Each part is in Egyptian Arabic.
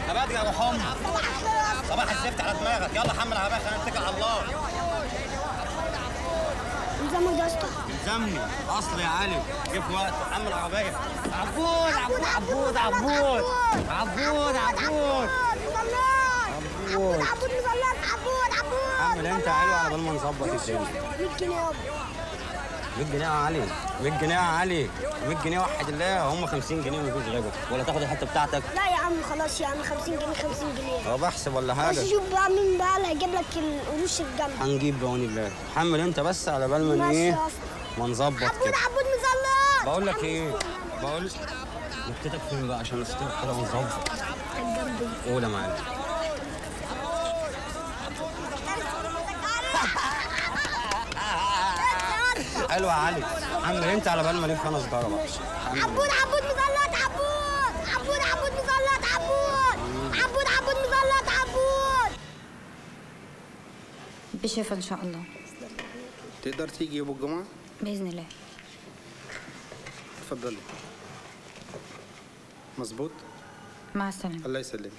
ابادي يا ابو حمص صباح الزفت على دماغك يلا حمل العربيه خلينا نتكل على الله نظامك ده يا اسطى الزمني اصل يا علي جه في وقت حمل العربيه عبود عبود عبود عبود عبود عبود عبود عبود مظلات عبود عبود حمل انت يا علي على بال ما نظبط الدنيا 100 جنيه يابا 100 جنيه يا علي 100 جنيه يا علي 100 جنيه وحد الله هم 50 جنيه مفيش غيرهم ولا تاخد الحته بتاعتك لا يا عم خلاص يا عم 50 جنيه 50 جنيه هو بحسب ولا بس حاجه شوف بقى مين بقى اللي هيجيب لك القروش الجامدة هنجيب بعون الله حمل انت بس على بال ما ماشي ايه يا اسطى ما نظبط عبود كده عبود مظلات بقول لك ايه بقول نكتتك فين بقى عشان نستوعب كده ونظبط قول يا معلم حلو يا علي حمل انت على بال ما نلف انا صغيره بقى حمل. عبود عبود مظلات عبود عبود عبود مظلات عبود عبود عبود مظلات عبود بشفا ان شاء الله تقدر تيجي يوم الجمعة؟ باذن الله اتفضلي مظبوط مع السلامه الله يسلمك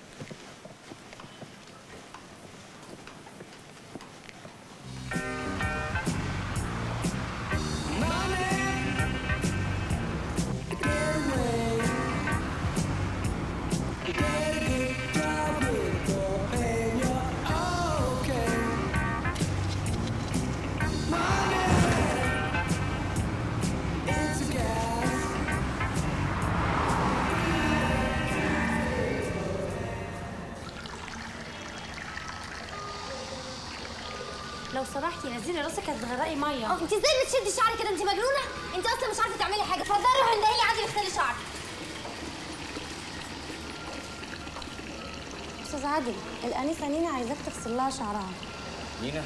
لو سمحتي نزلي راسك هتغرقي ميه انت ازاي بتشدي شعرك كده انت مجنونه انت اصلا مش عارفه تعملي حاجه اتفضلي روحي اندهي عندي اغسلي شعرك استاذ عادل الانسه نينا عايزاك تغسل لها شعرها نينا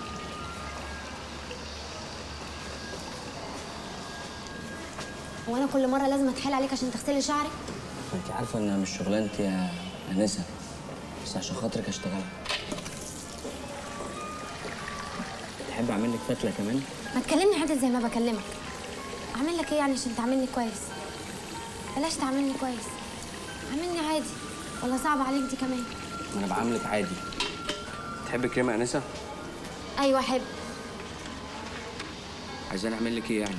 هو انا كل مره لازم اتحايل عليك عشان تغسلي شعرك انت عارفه ان مش شغلانتي يا انسه بس عشان خاطرك اشتغلها تحب اعمل لك فتله كمان ما تكلمني عادل زي ما بكلمك اعمل لك ايه يعني عشان تعملني كويس بلاش تعملني كويس عاملني عادي ولا صعب عليك دي كمان ما انا بعاملك عادي تحب كريمه انسه ايوه احب عايزين اعمل لك ايه يعني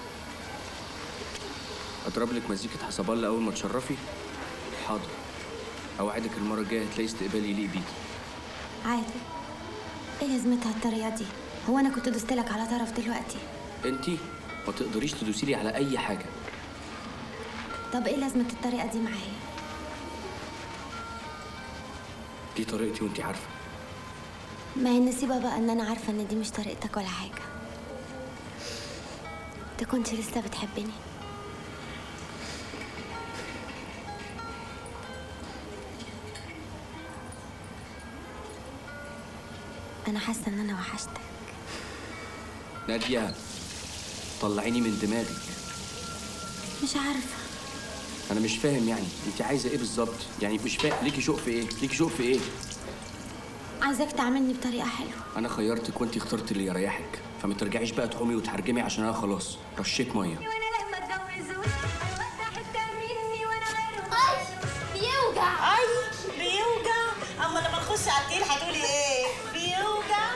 اضرب لك مزيكه حسبالة اول ما تشرفي حاضر اوعدك المره الجايه هتلاقي استقبال يليق بيكي عادي ايه لازمتها الطريقه دي هو انا كنت دوست لك على طرف دلوقتي انت ما تقدريش تدوسي لي على اي حاجه طب ايه لازمه الطريقه دي معايا دي طريقتي وانت عارفه ما هي النسيبة بقى ان انا عارفة ان دي مش طريقتك ولا حاجة انت كنت لسه بتحبني انا حاسة ان انا وحشتك ناديه طلعيني من دماغك مش عارفة انا مش فاهم يعني انت عايزه ايه بالظبط يعني مش فاهم ليكي شوق في ايه ليكي شوق في ايه عايزاك تعاملني بطريقة حلوة انا خيرتك وانت اخترت اللي يريحك فما ترجعيش بقى تحومي وتحرجمي عشان انا خلاص رشيت ميه بيوجع اي بيوجع اما لما تخش على التيل هتقولي ايه بيوجع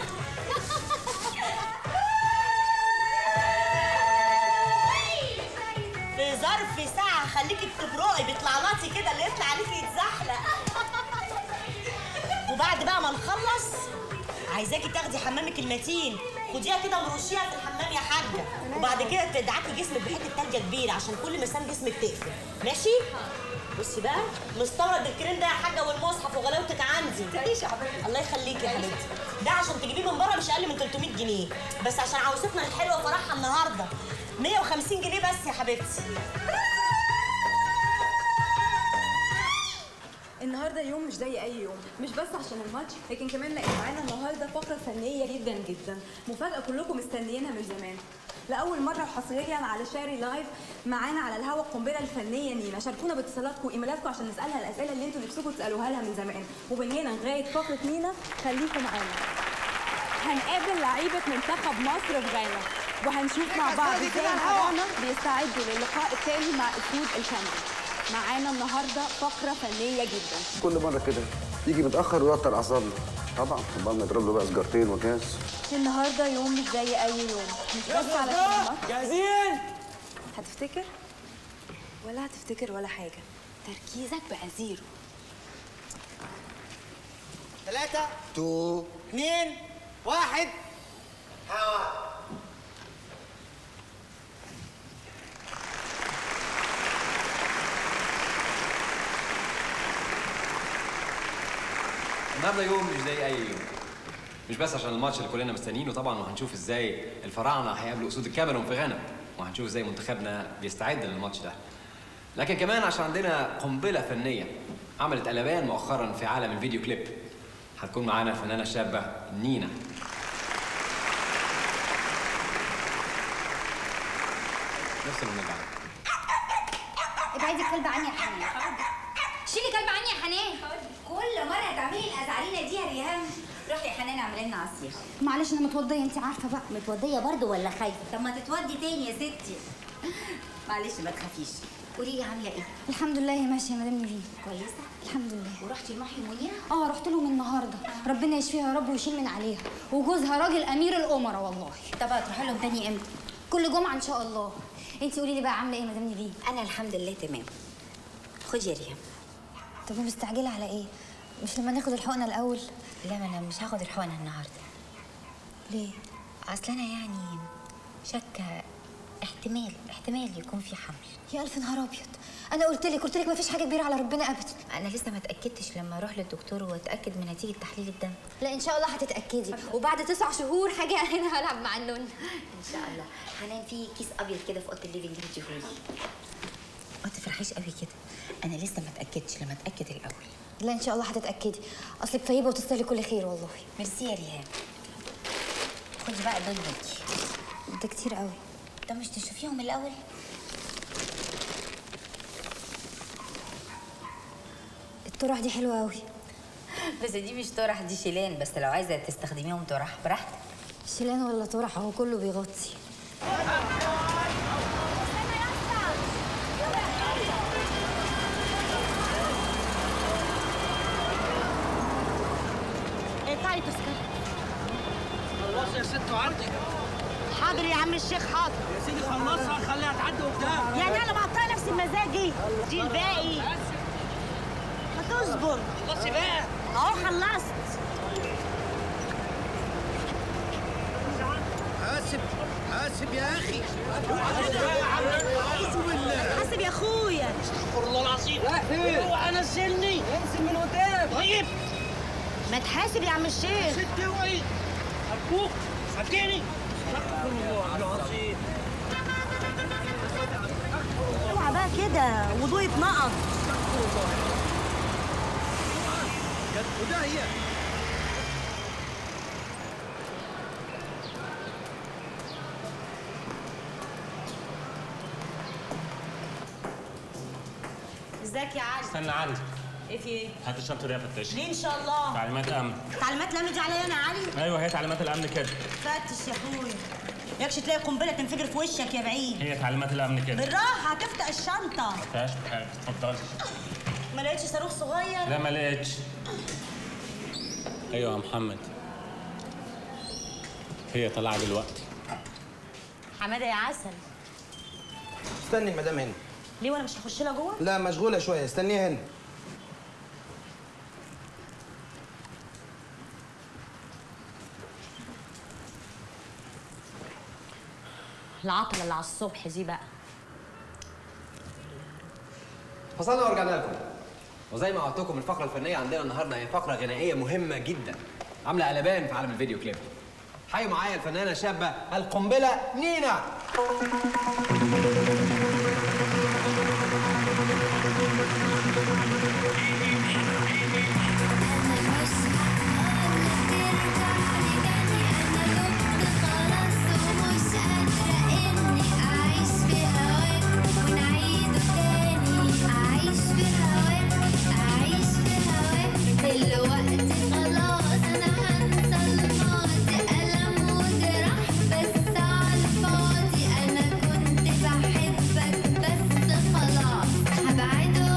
في ظرف ساعة خليكي بتبرقي بتلعلطي كده اللي يطلع عليكي يتزحلق وبعد بقى ما نخلص عايزاكي تاخدي حمامك المتين خديها كده ورشيها في الحمام يا حاجة وبعد كده تدعكي جسمك بحتة تلجة كبيرة عشان كل مسام جسمك تقفل ماشي؟ بصي بقى مستورد الكريم ده يا حاجه والمصحف وغلاوتك عندي تعيشي يا حبيبتي الله يخليكي يا حبيبتي ده عشان تجيبيه من بره مش اقل من 300 جنيه بس عشان عروستنا الحلوه فرحها النهارده 150 جنيه بس يا حبيبتي النهارده يوم مش زي اي يوم مش بس عشان الماتش لكن كمان لقيت معانا النهارده فقره فنيه جدا جدا مفاجاه كلكم مستنيينها من زمان لاول مره وحصريا على شاري لايف معانا على الهوا القنبله الفنيه نينا شاركونا باتصالاتكم وايميلاتكم عشان نسالها الاسئله اللي انتوا نفسكم تسالوها لها من زمان ومن هنا لغايه فقره نينا خليكم معانا هنقابل لعيبه منتخب مصر في غانا وهنشوف مع بعض ازاي منتخبنا بيستعدوا للقاء التالي مع اسود الكاميرون معانا النهارده فقره فنيه جدا كل مرة كده يجي متأخر ويوتر أعصابنا طبعا طبعا نضرب له بقى سجارتين وكاس النهارده يوم مش زي اي يوم مش بس على الماتش جاهزين هتفتكر ولا هتفتكر ولا حاجه تركيزك بقى زيرو ثلاثة تو اثنين واحد هوا النهارده يوم مش زي اي يوم مش بس عشان الماتش اللي كلنا مستنيينه طبعا وهنشوف ازاي الفراعنه هيقابلوا اسود الكاميرون في غانا وهنشوف ازاي منتخبنا بيستعد للماتش ده لكن كمان عشان عندنا قنبله فنيه عملت قلبان مؤخرا في عالم الفيديو كليب هتكون معانا الفنانه الشابه نينا نفس المنبع ابعدي الكلب عني يا حنان شيلي كلب عني يا حنان كل مره تعملي الازعرينه دي يا ريهام روحي يا حنان اعملي لنا عصير معلش انا متوضيه انت عارفه بقى متوضية برضو ولا خايفة؟ طب ما تتودي تاني يا ستي معلش ما تخافيش قولي لي عاملة ايه؟ الحمد لله هي ماشيه يا مدام نيفين كويسة؟ الحمد لله ورحتي لمحي منيرة؟ اه رحت لهم النهارده ربنا يشفيها يا رب ويشيل من عليها وجوزها راجل امير الامراء والله طب هتروحي لهم تاني امتى؟ كل جمعه ان شاء الله انت قولي لي بقى عامله ايه يا مدام نيفين أنا الحمد لله تمام خدي يا ريم طب ومستعجله على ايه مش لما ناخد الحقنه الاول لا ما أنا مش هاخد الحقنة النهاردة ليه أصل أنا يعني شاكة احتمال احتمال يكون في حمل يا الف نهار ابيض انا قلت لك قلت لك مفيش حاجه كبيره على ربنا ابدا أنا لسه ما اتأكدتش لما أروح للدكتور وأتأكد من نتيجة تحليل الدم لا ان شاء الله هتتاكدي وبعد تسع شهور حاجه انا هلعب مع النون إن شاء الله حنان في كيس أبيض كده في أوضة الليفينج هاتيهولي ما تفرحيش قوي كده أنا لسه ما اتأكدتش لما أتأكد الأول لا ان شاء الله هتتاكدي اصلك طيبه وتستاهلي كل خير والله ميرسي يا ريهام خدي بقى دول ليكي ده كتير قوي طب مش تشوفيهم الأول الطرح دي حلوه قوي بس دي مش طرح دي شيلان بس لو عايزة تستخدميهم طرح براحتك شيلان ولا طرح هو كله بيغطي تعالي تسكر خلاص يا ست وعدي حاضر يا عم الشيخ حاضر يا سيدي خلصها خليها تعدي قدام يعني انا مقطعه نفسي بمزاجي دي الباقي ما تصبر خلصي بقى اهو خلصت حاسب حاسب يا اخي حاسب يا اخويا استغفر الله العظيم اوعى نزلني انزل من قدام طيب ما تحاسب يا عم الشيخ ست اوعي ارجوك صدقني استغفر الله العظيم اوعى بقى كده وضوء اتنقض وده هي ازيك يا علي استنى عندي ايه في ايه هات الشنطه دي يا فتش ليه ان شاء الله تعليمات امن تعليمات الامن دي عليا انا يا علي ايوه هي تعليمات الامن كده فتش يا اخويا ياكش تلاقي قنبله تنفجر في وشك يا بعيد هي تعليمات الامن كده بالراحه هتفتح الشنطه فيهاش حاجه اتفضلي ما لقيتش صاروخ صغير لا ما لقيتش ايوه يا محمد هي طالعه دلوقتي حماده يا عسل استني المدام هنا ليه وانا مش هخش لها جوه لا مشغولة شوية استنيها هنا العطله اللي على الصبح دي بقى فصلنا ورجعنا لكم وزي ما وعدتكم الفقره الفنيه عندنا النهارده هي فقره غنائيه مهمه جدا عامله قلبان في عالم الفيديو كليب حيوا معايا الفنانه الشابه القنبله نينا دلوقتي خلاص انا هنسى الماضي ألم وجرح بس على الفاضي انا كنت بحبك بس خلاص هبعد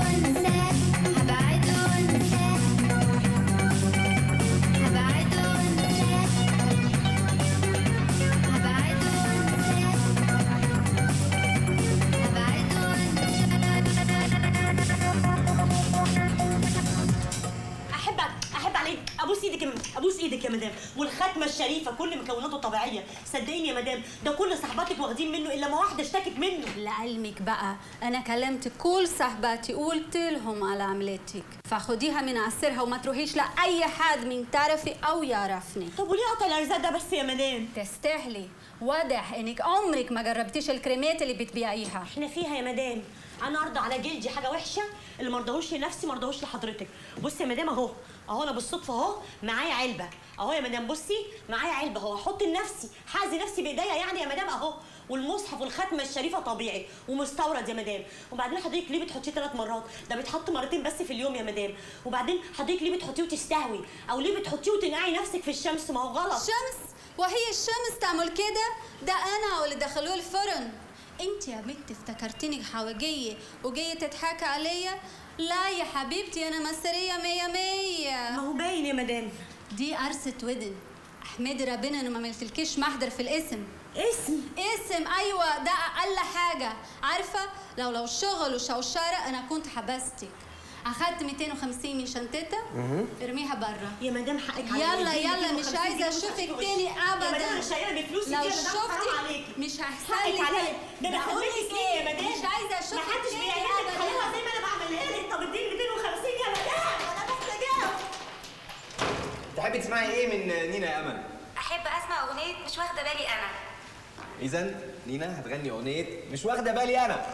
ايدك يا مدام ابوس ايدك يا مدام والختمه الشريفه كل مكوناته طبيعيه صدقيني يا مدام ده كل صحباتك واخدين منه الا ما واحده اشتكت منه لعلمك بقى انا كلمت كل صحباتي قلت لهم على عملتك فخديها من عسرها وما تروحيش لاي حد من تعرفي او يعرفني طب وليه قطع الارزاق ده بس يا مدام تستاهلي واضح انك عمرك ما جربتيش الكريمات اللي بتبيعيها احنا فيها يا مدام انا ارضى على جلدي حاجه وحشه اللي ما رضاهوش لنفسي ما رضاهوش لحضرتك بصي يا مدام اهو اهو انا بالصدفه اهو معايا علبه اهو يا مدام بصي معايا علبه اهو احط لنفسي حازي نفسي بايديا يعني يا مدام اهو والمصحف والختمه الشريفه طبيعي ومستورد يا مدام وبعدين حضرتك ليه بتحطيه ثلاث مرات ده بيتحط مرتين بس في اليوم يا مدام وبعدين حضرتك ليه بتحطيه وتستهوي او ليه بتحطيه وتنقعي نفسك في الشمس ما هو غلط شمس وهي الشمس تعمل كده ده انا واللي دخلوه الفرن انت يا بنت افتكرتيني حواجيه وجايه تضحكي عليا لا يا حبيبتي انا مصريه مية مية ما هو باين يا مدام دي قرصة ودن احمدي ربنا انه ما عملتلكيش محضر في الاسم اسم اسم ايوه ده اقل حاجه عارفه لو لو شغل وشوشره انا كنت حبستك اخدت 250 من شنطتها ارميها بره يا مدام حقك عليا. يلا دي يلا مش 250 عايزه جنيه اشوفك وشفتي تاني وشي. يا ابدا مدام انا شايله بفلوسي لو دي يا مدام حرام شفتي عليكي. مش هيحصل حقك لي عليا ده انا بقول خليكي لك ايه يا ايه مدام مش عايزه اشوفك ما حدش تاني بيعملك أبداً. خليها زي ما انا بعملها لك طب اديني 250 يا مدام انا محتاجاها تحبي تسمعي ايه من نينا يا امل احب اسمع اغنيه مش واخده بالي انا اذا نينا هتغني اغنيه مش واخده بالي انا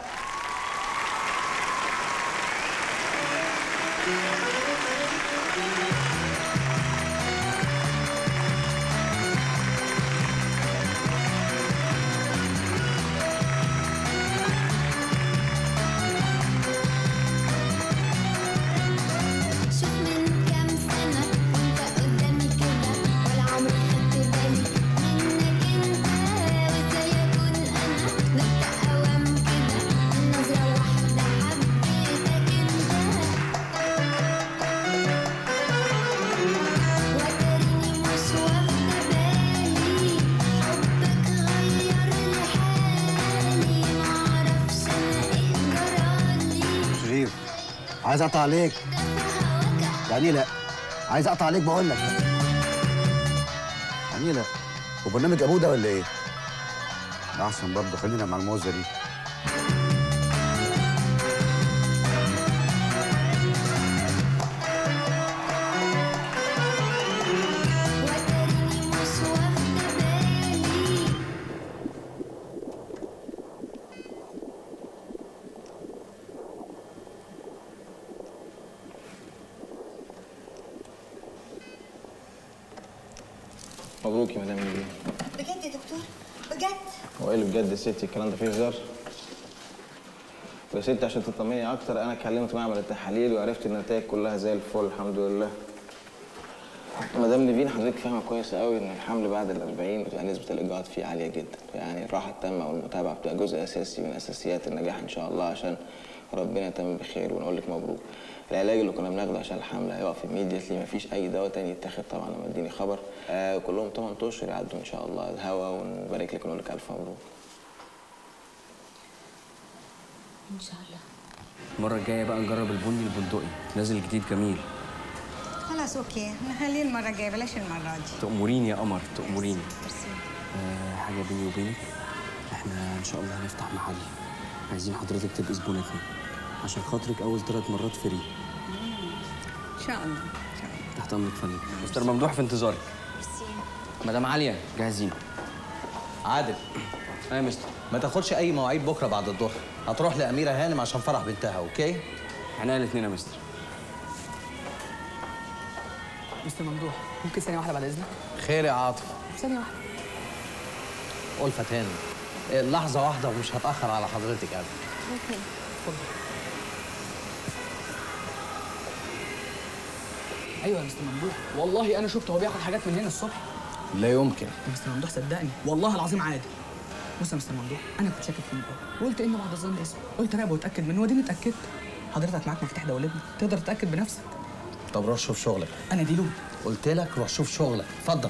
شوف من كام سنة وانت قدامي كده ولا عمري خدت بالي منك انت وازاي اكون انا نبقى اوام كده نظرة واحدة حبيتك انت وتريني مش واخدة بالي حبك غير لي حالي معرفش انا ايه جرالي شريف عايز اقطع عليك يعني لا عايز اقطع عليك بقول لك يعني لا وبرنامج ابوه ده ولا ايه؟ ده احسن برضه خلينا مع الموزه دي وتريني مش واخدة بالي مبروك يا مدام نيلي بجد يا دكتور بجد هو ايه اللي بجد يا ستي الكلام ده فيه هزار يا ستي عشان تطمني اكتر انا كلمت معمل التحاليل وعرفت النتائج كلها زي الفل الحمد لله مدام نيفين حضرتك فاهمه كويس قوي ان الحمل بعد ال 40 بتبقى نسبه الاجهاض فيه عاليه جدا يعني الراحه التامه والمتابعه بتبقى جزء اساسي من اساسيات النجاح ان شاء الله عشان ربنا يتمم بخير ونقول لك مبروك العلاج اللي كنا بناخده عشان الحمل هيقف immediately مفيش اي دواء تاني يتاخد طبعا لما اديني خبر آه كلهم 8 اشهر يعدوا ان شاء الله الهوا ونبارك لك ونقول لك الف مبروك ان شاء الله المره الجايه بقى نجرب البني البندقي نازل جديد جميل خلاص اوكي نخليه المره الجايه بلاش المره دي تأمريني يا قمر تأمريني ميرسي آه حاجه بيني وبينك احنا ان شاء الله هنفتح محل عايزين حضرتك تبقي زبونتنا عشان خاطرك اول ثلاث مرات فري ان شاء الله ان شاء الله تحت امرك فندم مستر ممدوح في انتظارك مدام عاليه جاهزين عادل ايه يا مستر ما تاخدش اي مواعيد بكره بعد الظهر هتروح لاميره هانم عشان فرح بنتها اوكي احنا الاثنين يا مستر مستر ممدوح ممكن ثانية واحدة بعد إذنك؟ خير يا عاطف ثانية واحدة ألفت هانم إيه، لحظه واحده ومش هتاخر على حضرتك ابدا اوكي اتفضل ايوه يا مستر ممدوح والله انا شفته هو بياخد حاجات من هنا الصبح لا يمكن يا مستر ممدوح صدقني والله العظيم عادي بص يا مستر ممدوح انا كنت شاكك فيه من الأول. وقلت ان بعد الظن اسم قلت راقب واتاكد منه وديني اتاكدت حضرتك معاك مفتاح دولتنا تقدر تتاكد بنفسك طب روح شوف شغلك انا دي له قلت لك روح شوف شغلك اتفضل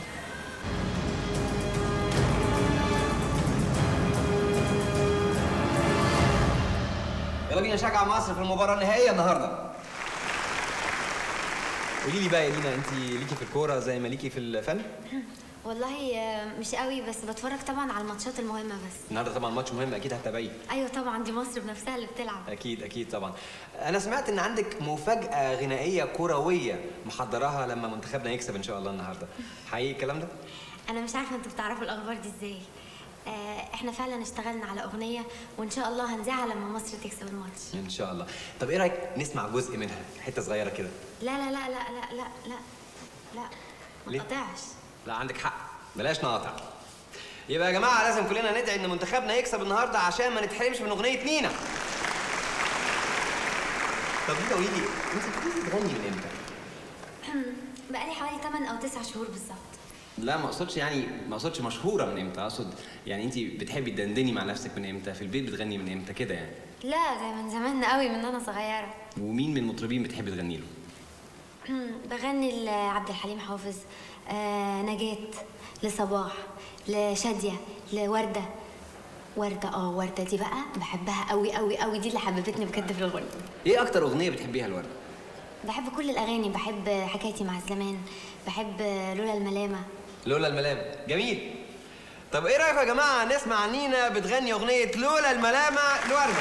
يلا بينا نشجع مصر في المباراه النهائيه النهارده قولي لي بقى يا دينا انت ليكي في الكوره زي ما ليكي في الفن والله آه، مش قوي بس بتفرج طبعا على الماتشات المهمه بس النهارده طبعا ماتش مهم اكيد هتتابعيه ايوه طبعا دي مصر بنفسها اللي بتلعب اكيد اكيد طبعا انا سمعت ان عندك مفاجاه غنائيه كرويه محضراها لما منتخبنا يكسب ان شاء الله النهارده حقيقي الكلام ده انا مش عارفه انتوا بتعرفوا الاخبار دي ازاي آه، احنا فعلا اشتغلنا على اغنيه وان شاء الله هنذاعها لما مصر تكسب الماتش ان شاء الله طب ايه رايك نسمع جزء منها حته صغيره كده لا لا لا لا لا لا لا لا ما ليه؟ تقطعش لا عندك حق بلاش نقاطع يبقى يا جماعه لازم كلنا ندعي ان منتخبنا يكسب النهارده عشان ما نتحرمش من اغنيه نينا طب انت قولي لي انت بتبتدي تغني من امتى بقالي حوالي 8 او 9 شهور بالظبط لا ما اقصدش يعني ما اقصدش مشهوره من امتى اقصد يعني انت بتحبي تدندني مع نفسك من امتى في البيت بتغني من امتى كده يعني لا ده من زمان قوي من انا صغيره ومين من المطربين بتحبي تغني له بغني لعبد الحليم حافظ آه نجاة لصباح لشادية لوردة وردة اه وردة دي بقى بحبها قوي قوي قوي دي اللي حببتني بجد في الغنى ايه اكتر اغنيه بتحبيها الورده بحب كل الاغاني بحب حكايتي مع الزمان بحب لولا الملامة لولا الملامه جميل طب ايه رايكم يا جماعه نسمع نينا بتغني اغنيه لولا الملامه لورده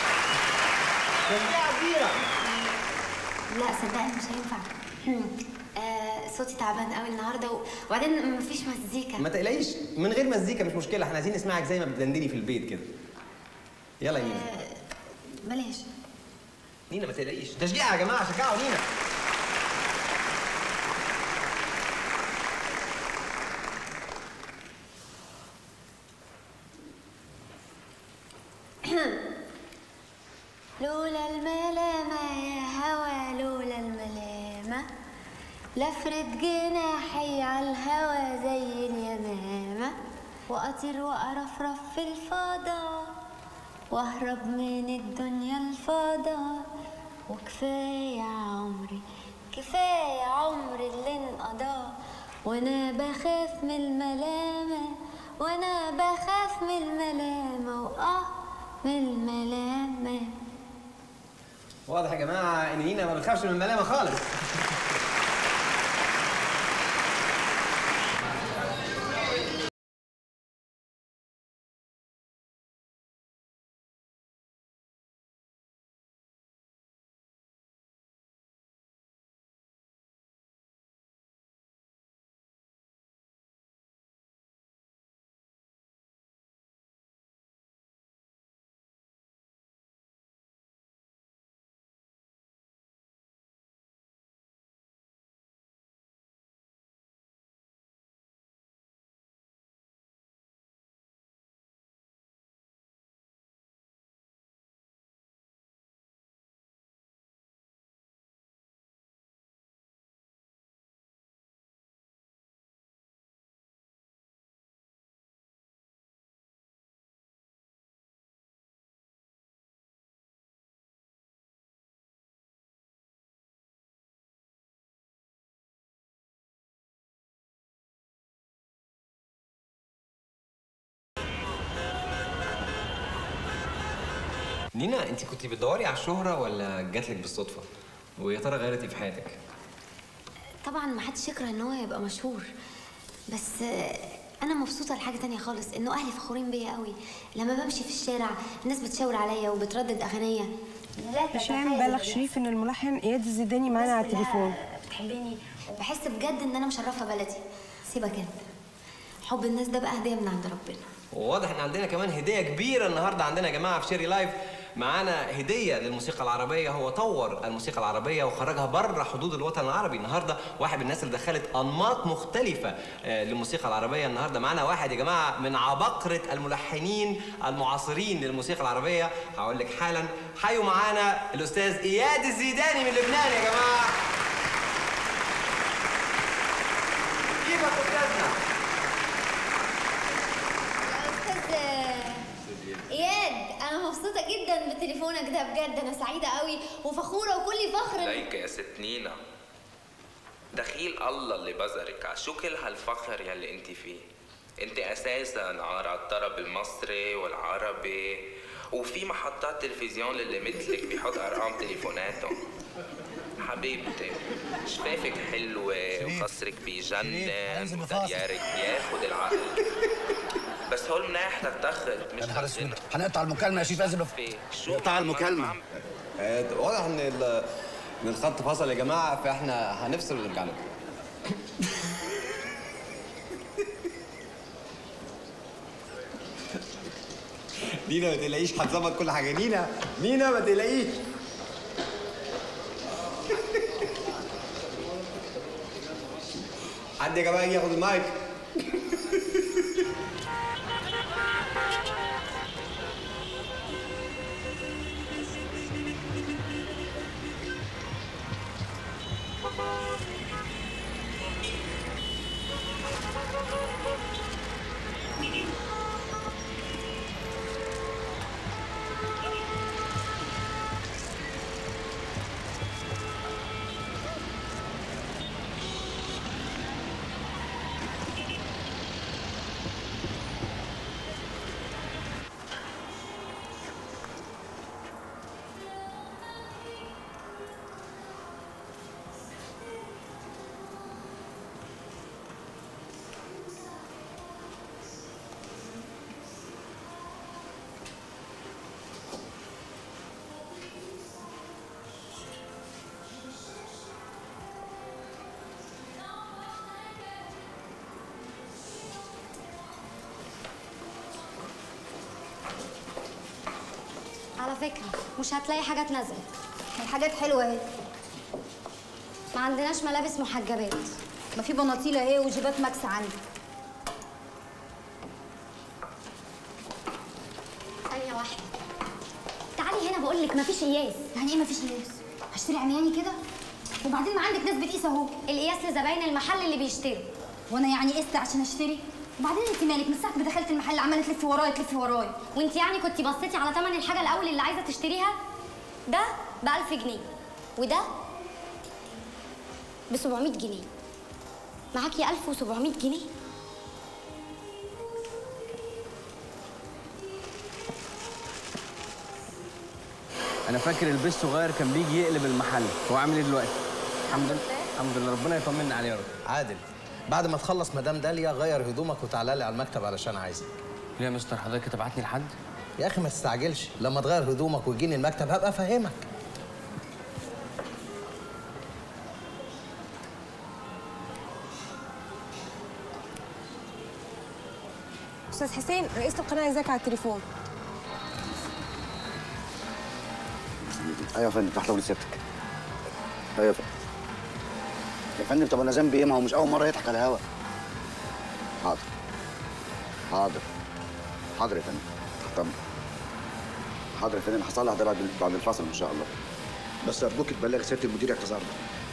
تشجيع كبيره لا صدقني مش هينفع آه صوتي تعبان قوي النهارده و- وبعدين مفيش مزيكا ما تقلقيش من غير مزيكا مش مشكله احنا عايزين نسمعك زي ما بتدندني في البيت كده يلا يا نينا بلاش نينا ما تقلقيش تشجيع يا جماعه شجعوا نينا لولا الملامة يا هوى لولا الملامة لفرد جناحي على الهوى زي اليمامة وأطير وأرفرف في الفضاء وأهرب من الدنيا الفضاء وكفاية عمري كفاية عمري اللي انقضى وأنا بخاف من الملامة وأنا بخاف من الملامة وآه من الملامة واضح يا جماعه ان نينا ما بتخافش من الملامه خالص نينا انت كنت بتدوري على الشهره ولا جاتلك بالصدفه ويا ترى غيرت ايه في حياتك طبعا ما حدش يكره ان هو يبقى مشهور بس آه، انا مبسوطه لحاجه تانية خالص انه اهلي فخورين بيا قوي لما بمشي في الشارع الناس بتشاور عليا وبتردد اغنيه لا هشام تتخيل بلغ بس. شريف ان الملحن اياد الزيداني معانا على الناس كلها التليفون بتحبني وبحس بجد ان انا مشرفه بلدي سيبك انت حب الناس ده بقى هديه من عند ربنا وواضح ان عندنا كمان هديه كبيره النهارده عندنا يا جماعه في شيري لايف معانا هديه للموسيقى العربيه هو طور الموسيقى العربيه وخرجها بره حدود الوطن العربي النهارده واحد من الناس اللي دخلت انماط مختلفه آه، للموسيقى العربيه النهارده معانا واحد يا جماعه من عباقره الملحنين المعاصرين للموسيقى العربيه هقول لك حالا حيوا معانا الاستاذ اياد الزيداني من لبنان يا جماعه كيفك استاذنا استاذ اياد انا مبسوطه جدا بتليفونك ده بجد انا سعيده قوي وفخوره وكلي فخر عليك يا ست نينا دخيل الله اللي بزرك ع شو كل هالفخر يلي انت فيه انت اساسا على الطرب المصري والعربي وفي محطات تلفزيون اللي مثلك بيحط ارقام تليفوناتهم حبيبتي شفافك حلوة وقصرك بيجنن هننزل نفاصل. وديارك بياخد العقل بس هول مناح تتأخر مش يا نهار تنزل. اسود هنقطع المكالمه يا شيف لازم شو نقطع المكالمه آه، واضح ان ال- ان الخط فصل يا جماعه فاحنا هنفصل ونرجع لكم نينا ما تقلقيش هتظبط كل حاجه نينا نينا ما تقلقيش حد يا جماعه يجي ياخد المايك على فكرة مش هتلاقي حاجات نازلة الحاجات حلوة اهي ما عندناش ملابس محجبات ما في بناطيل اهي وجيبات ماكس عندي ثانية واحدة تعالي هنا بقول لك مفيش قياس يعني ايه مفيش قياس؟ هشتري عمياني كده؟ وبعدين ما عندك ناس بتقيس اهو القياس لزباين المحل اللي بيشتروا وانا يعني قست عشان اشتري وبعدين انت مالك من ساعة ما دخلت المحل عمالة تلفي ورايا تلفي ورايا وانت يعني كنت بصيتي على ثمن الحاجة الأول اللي عايزة تشتريها؟ ده ب 1000 جنيه وده ب 700 جنيه معاكي 1700 جنيه انا فاكر البيس صغير كان بيجي يقلب المحل هو عامل ايه دلوقتي الحمد لله الحمد لله ربنا يطمنا عليه يا رب عادل بعد ما تخلص مدام داليا غير هدومك وتعالى لي على المكتب علشان عايزك ليه يا مستر حضرتك تبعتني لحد يا اخي ما تستعجلش لما تغير هدومك وتجيني المكتب هبقى افهمك استاذ حسين رئيسة القناة عايزاك على التليفون ايوه يا فندم تحت امر سيادتك ايوه يا فندم يا فندم طب انا ذنبي ايه ما هو مش اول مره يضحك على الهوا حاضر حاضر حاضر يا فندم تحت امر حاضر يا فندم هصلح ده بعد بعد الفصل ان شاء الله بس ارجوك تبلغ سياده المدير اعتذارنا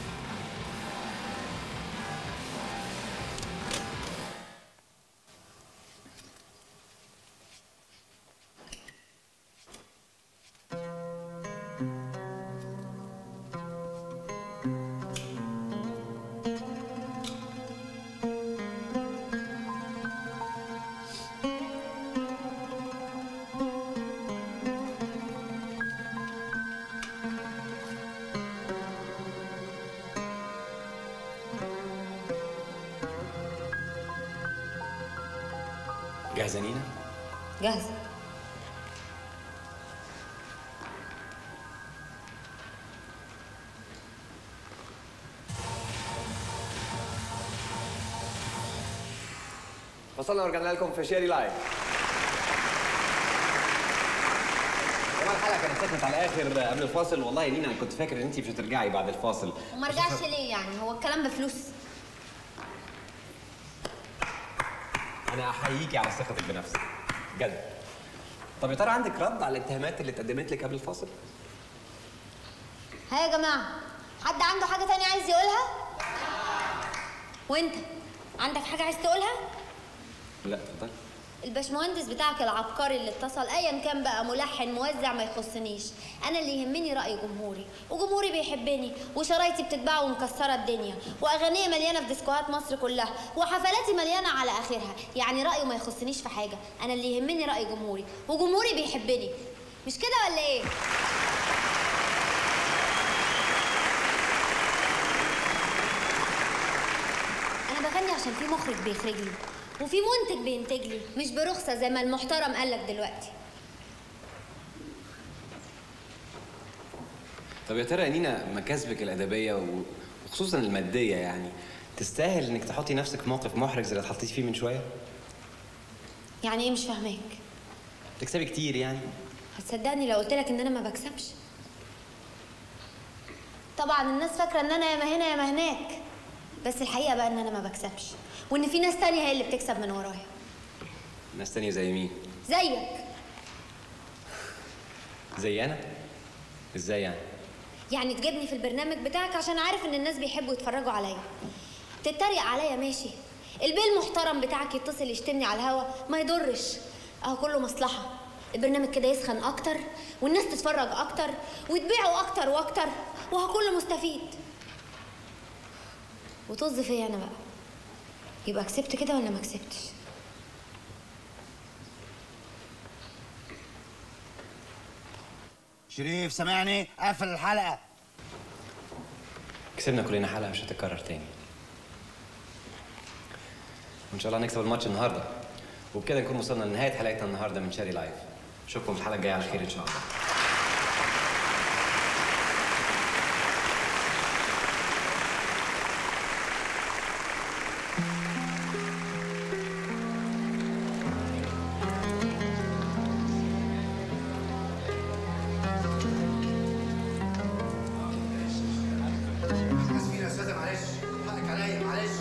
جاهزه نينا جاهزه وصلنا ورجعنا لكم في شيري لايف طبعا الحلقه كانت سكنت على الاخر قبل الفاصل والله يا نينا انا كنت فاكر ان انت مش هترجعي بعد الفاصل وما رجعش ليه يعني هو الكلام بفلوس انا احييكي على ثقتك بنفسك بجد طب يا ترى عندك رد على الاتهامات اللي اتقدمت لك قبل الفاصل ها يا جماعة حد عنده حاجة تانية عايز يقولها؟ وانت عندك حاجة عايز تقولها؟ لا اتفضل الباشمهندس بتاعك العبقري اللي اتصل ايا كان بقى ملحن موزع ما يخصنيش انا اللي يهمني راي جمهوري وجمهوري بيحبني وشرايطي بتتباع ومكسره الدنيا واغانيه مليانه في ديسكوهات مصر كلها وحفلاتي مليانه على اخرها يعني رايه ما يخصنيش في حاجه انا اللي يهمني راي جمهوري وجمهوري بيحبني مش كده ولا ايه بغني عشان في مخرج بيخرج لي وفي منتج بينتج لي مش برخصة زي ما المحترم قالك دلوقتي طب يا ترى يا نينا مكاسبك الادبيه و- وخصوصا الماديه يعني تستاهل انك تحطي نفسك في موقف محرج زي اللي اتحطيتي فيه من شويه يعني ايه مش فاهماك تكسبي كتير يعني هتصدقني لو قلت لك ان انا ما بكسبش طبعا الناس فاكره ان انا يا ما هنا يا ما هناك بس الحقيقه بقى ان انا ما بكسبش وان في ناس تانية هي اللي بتكسب من ورايا ناس تانية زي مين زيك زي انا ازاي يعني يعني تجيبني في البرنامج بتاعك عشان عارف ان الناس بيحبوا يتفرجوا عليا تتريق عليا ماشي البيه المحترم بتاعك يتصل يشتمني على الهوا ما يضرش اهو كله مصلحه البرنامج كده يسخن اكتر والناس تتفرج اكتر وتبيعوا اكتر واكتر وهو كله مستفيد وطز فيا انا بقى يبقى كسبت كده ولا ما كسبتش شريف سامعني قفل الحلقه كسبنا كلنا حلقه مش هتتكرر تاني وان شاء الله هنكسب الماتش النهارده وبكده نكون وصلنا لنهايه حلقتنا النهارده من شاري لايف اشوفكم في الحلقه الجايه على خير ان شاء الله اسفين يا استاذه معلش حقك عليا معلش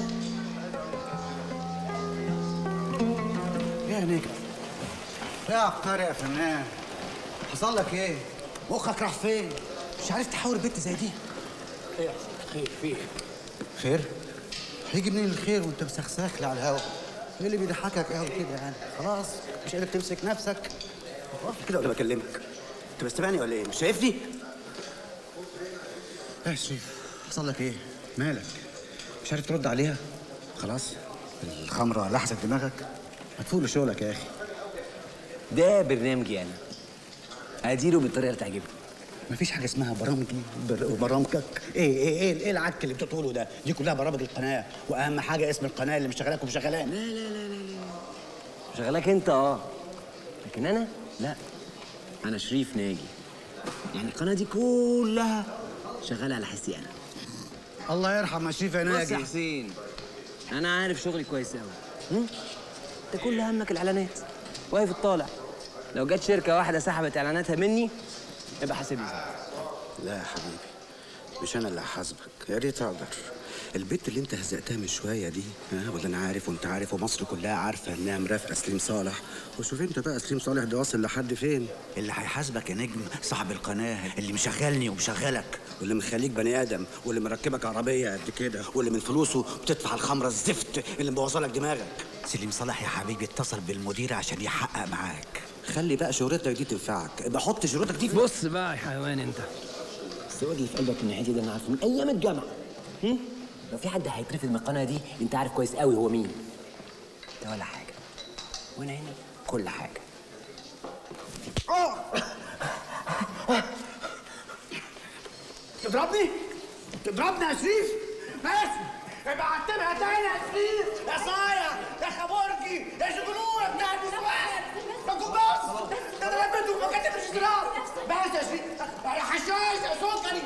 يا نجم يا عبقري يا فنان حصل لك ايه؟ مخك راح فين؟ مش عارف تحاور بنت زي دي خير خير في ايه؟ خير؟ هيجي منين الخير وانت مسخسخ لي على الهوا؟ ايه اللي بيضحكك قوي كده يعني؟ خلاص مش قادر تمسك نفسك واقف كده ولا بكلمك؟ انت بتستمعني ولا ايه؟ مش شايفني؟ يا شريف حصل لك ايه؟ مالك؟ مش عارف ترد عليها؟ خلاص الخمرة لحست دماغك؟ ما تفوق لشغلك يا اخي ده برنامجي انا اديره بالطريقه اللي تعجبني مفيش حاجه اسمها برامجي بر- وبرامجك ايه ايه ايه ايه العك اللي بتقوله ده دي كلها برامج القناه واهم حاجه اسم القناه اللي مشغلاك ومشغلاني لا لا لا لا لا شغالك انت اه لكن انا لا انا شريف ناجي يعني القناه دي كلها شغاله على حسي انا الله يرحم يا شريف يا بص يا ناجي حسين انا عارف شغلي كويس قوي انت كل همك الاعلانات واقف الطالع لو جت شركه واحده سحبت اعلاناتها مني يبقى حاسبني لا يا حبيبي مش انا اللي هحاسبك يا ريت اقدر البت اللي انت هزقتها من شويه دي ها ولا انا عارف وانت عارف ومصر كلها عارفه انها مرافقه سليم صالح وشوف انت بقى سليم صالح ده واصل لحد فين اللي هيحاسبك يا نجم صاحب القناه اللي مشغلني ومشغلك واللي مخليك بني ادم واللي مركبك عربيه قد كده واللي من فلوسه بتدفع الخمره الزفت اللي مبوظلك دماغك سليم صلاح يا حبيبي اتصل بالمدير عشان يحقق معاك خلي بقى شهرتك دي تنفعك ابقى حط شهرتك دي في بص بقى يا حيوان انت السواد اللي في قلبك من ناحيتي ده انا عارفه من ايام الجامعه هم؟ لو في حد هيترفض من القناه دي انت عارف كويس قوي هو مين ده ولا حاجه وانا هنا كل حاجه تضربني؟ تضربني يا شريف؟ ماشي ابقى عتبها تاني يا شريف يا صايع يا خبرجي يا شجنوره بتاع النسوان ما كوباس ده انا لبيته ما كاتب اشتراك بس يا شريف يا حشاش يا سكري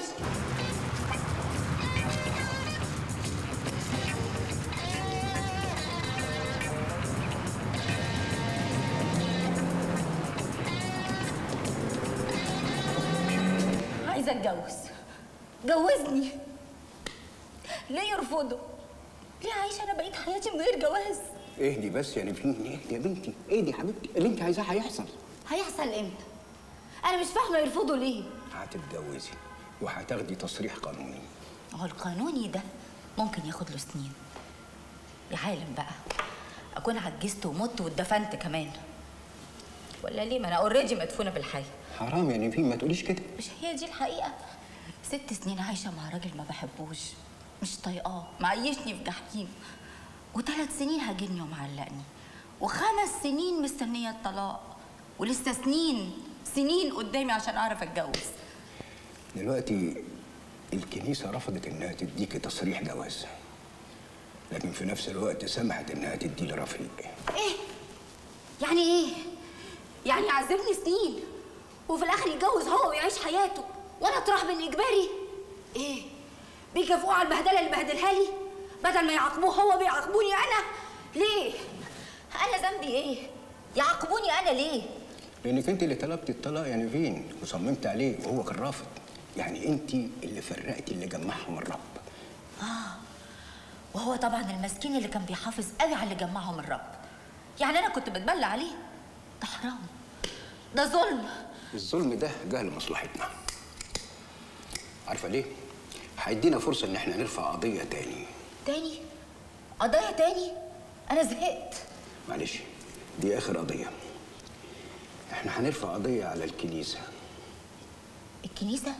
عايزه اتجوز جوزني ليه يرفضوا ليه عايشه انا بقيت حياتي من غير جواز اهدي بس يا نبيل اهدي يا بنتي اهدي يا حبيبتي اللي انت عايزاه هيحصل هيحصل امتى انا مش فاهمه يرفضوا ليه هتتجوزي وهتاخدي تصريح قانوني هو القانوني ده ممكن ياخد له سنين يا عالم بقى اكون عجزت ومت واتدفنت كمان ولا ليه ما انا اوريدي مدفونه بالحي حرام يا نبيل ما تقوليش كده مش هي دي الحقيقه ست سنين عايشه مع راجل ما بحبوش مش طايقاه معيشني في جحيم وثلاث سنين هاجرني ومعلقني وخمس سنين مستنيه الطلاق ولسه سنين سنين قدامي عشان اعرف اتجوز دلوقتي الكنيسة رفضت إنها تديكي تصريح جواز لكن في نفس الوقت سمحت انها تدي لي رفيق ايه يعني ايه يعني يعذبني سنين وفي الاخر يتجوز هو ويعيش حياته وانا اطرح بين اجباري ايه بيكافئوه على البهدله اللي بهدلها لي بدل ما يعاقبوه هو بيعاقبوني انا ليه انا ذنبي ايه يعاقبوني انا ليه لانك انت اللي طلبت الطلاق يا نيفين وصممت عليه وهو كان رافض يعني انت اللي فرقتي اللي جمعهم الرب اه وهو طبعا المسكين اللي كان بيحافظ قوي على اللي جمعهم الرب يعني انا كنت بتبلى عليه ده حرام ده ظلم الظلم ده جه لمصلحتنا عارفه ليه هيدينا فرصه ان احنا نرفع قضيه تاني تاني قضايا تاني انا زهقت معلش دي اخر قضيه احنا هنرفع قضيه على الكنيسه الكنيسه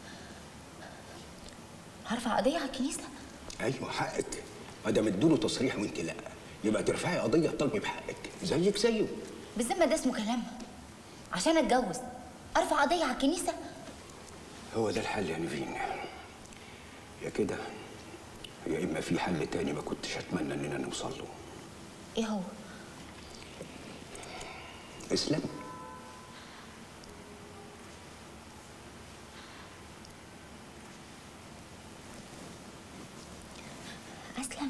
هرفع قضيه على الكنيسه ايوه حقك ما دام ادوله تصريح وانت لا يبقى ترفعي قضيه تطالبي بحقك زيك زيه بالذمه ده اسمه كلام عشان اتجوز ارفع قضيه على الكنيسه هو ده الحل يا نيفين يا كده يا اما في حل تاني ما كنتش اتمنى اننا نوصل له ايه هو اسلام اسلم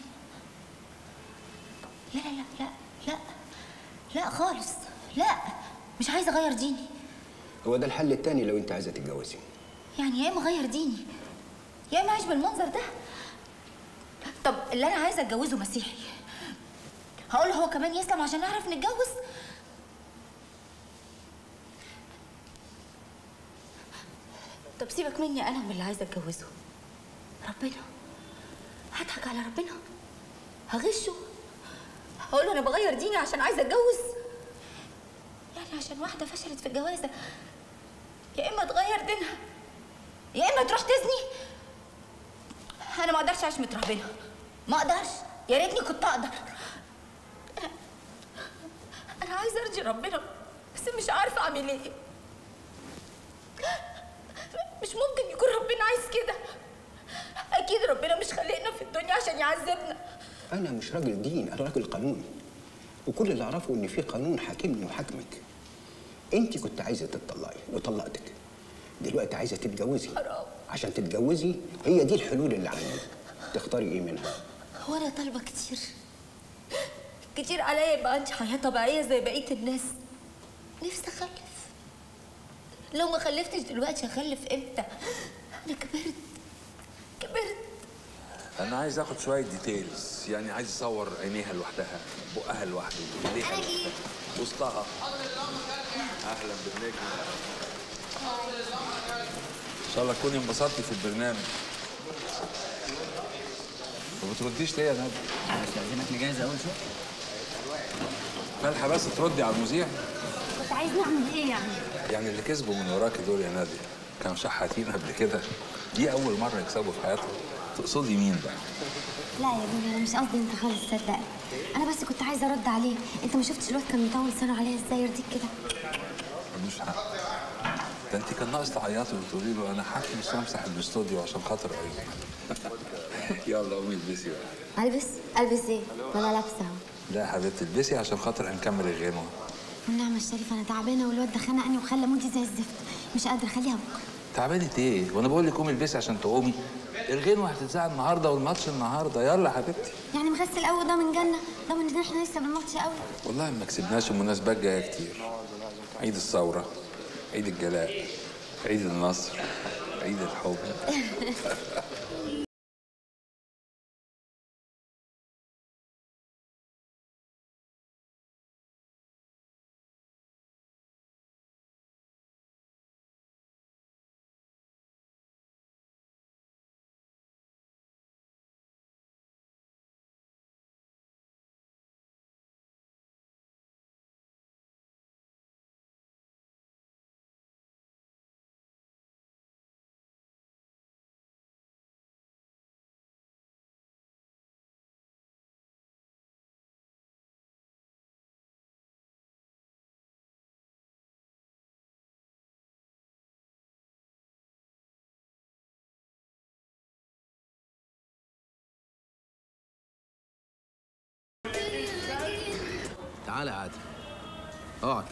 لا لا لا لا لا لا خالص لا مش عايزه اغير ديني هو ده الحل التاني لو انت عايزه تتجوزي يعني يا اما اغير ديني يا اما اعيش بالمنظر ده طب اللي انا عايزه اتجوزه مسيحي هقول له هو كمان يسلم عشان نعرف نتجوز طب سيبك مني انا من اللي عايزه اتجوزه ربنا هضحك على ربنا هغشه هقول له انا بغير ديني عشان عايزه اتجوز يعني عشان واحده فشلت في الجوازه يا اما تغير دينها يا اما تروح تزني انا ما اقدرش اعيش مترهبنه ما اقدرش يا ريتني كنت اقدر انا انا عايزه ارضي ربنا بس مش عارفه اعمل ايه مش ممكن يكون ربنا عايز كده اكيد ربنا مش خلقنا في الدنيا عشان يعذبنا انا مش راجل دين انا راجل قانون وكل اللي اعرفه ان في قانون حاكمني وحاكمك انت كنت عايزه تتطلقي وطلقتك دلوقتي عايزه تتجوزي عشان تتجوزي هي دي الحلول اللي عندي تختاري ايه منها هو انا طالبه كتير كتير عليا يبقى عندي حياه طبيعيه زي بقيه الناس نفسي اخلف لو ما خلفتش دلوقتي هخلف امتى انا كبرت كبرت انا عايز اخد شويه ديتيلز يعني عايز اصور عينيها لوحدها بقها لوحده ايديها لوحدها وسطها اهلا بالنجم ان شاء الله تكوني انبسطتي في البرنامج ما بترديش ليه يا نادي؟ عايزينك نجهز اول شويه مالحه بس تردي على المذيع كنت عايز نعمل ايه يعني؟ يعني اللي كسبوا من وراكي دول يا نادي كانوا شحاتين قبل كده دي اول مره يكسبوا في حياتهم تقصدي مين بقى؟ لا يا بني انا مش قصدي انت خالص صدقني انا بس كنت عايزه ارد عليه انت ما شفتش الواد كان مطول لسانه عليا ازاي يرضيك كده ملوش حق ده انت كان ناقص تعيطي وتقولي له انا حاكي مش همسح الاستوديو عشان خاطر عيوني يلا قومي البسي بقى البس البس ايه؟ ما انا لابسه اهو لا يا حبيبتي البسي عشان خاطر هنكمل الغنوه والنعمه الشريفه انا تعبانه والواد ده خنقني وخلى مودي زي الزفت مش قادره خليها بكره تعبانه ايه؟ وانا بقول لك قومي البسي عشان تقومي الغنوه هتتذاع النهارده والماتش النهارده يلا يا حبيبتي يعني مغسل قوي ده من جنه ده من احنا لسه بالماتش قوي والله ما كسبناش المناسبات جايه كتير عيد الثوره عيد الجلاء عيد النصر عيد الحب تعالى يا عادل اقعد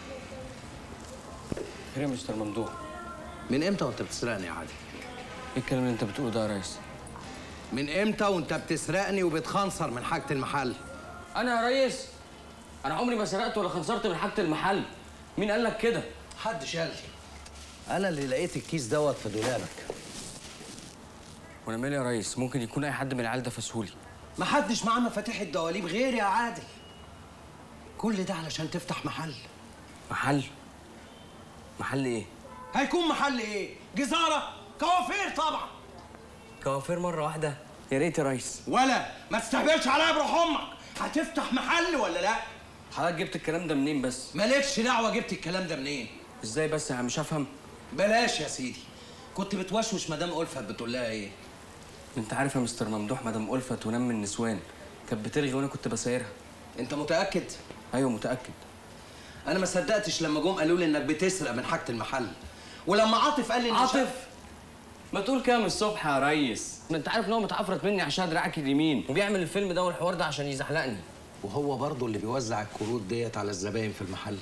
خير يا مستر ممدوح من امتى وانت بتسرقني يا عادل ايه الكلام اللي انت بتقوله ده يا ريس من امتى وانت بتسرقني وبتخنصر من حاجه المحل انا يا ريس انا عمري ما سرقت ولا خنصرت من حاجه المحل مين قال لك كده حد شال لي انا اللي لقيت الكيس دوت في دولابك وانا مالي يا ريس ممكن يكون اي حد من العيال ده فسهولي محدش معاه مفاتيح الدواليب غيري يا عادل كل ده علشان تفتح محل محل محل ايه هيكون محل ايه جزاره كوافير طبعا كوافير مره واحده يا ريت يا ريس ولا ما تستهبلش عليا بروح امك هتفتح محل ولا لا حضرتك جبت الكلام ده منين بس مالكش دعوه جبت الكلام ده منين ازاي بس يا مش هفهم بلاش يا سيدي كنت بتوشوش مدام ألفت بتقول لها ايه انت عارف يا مستر ممدوح مدام ألفت ونام من النسوان كانت بترغي وانا كنت بسايرها انت متاكد ايوه متاكد انا ما صدقتش لما جم قالوا لي انك بتسرق من حاجه المحل ولما عاطف قال لي إن عاطف شاف- ما تقول كده من الصبح يا ريس ما انت عارف ان هو متعفرت مني عشان دراعك اليمين وبيعمل الفيلم ده والحوار ده عشان يزحلقني وهو برضه اللي بيوزع الكروت ديت على الزباين في المحل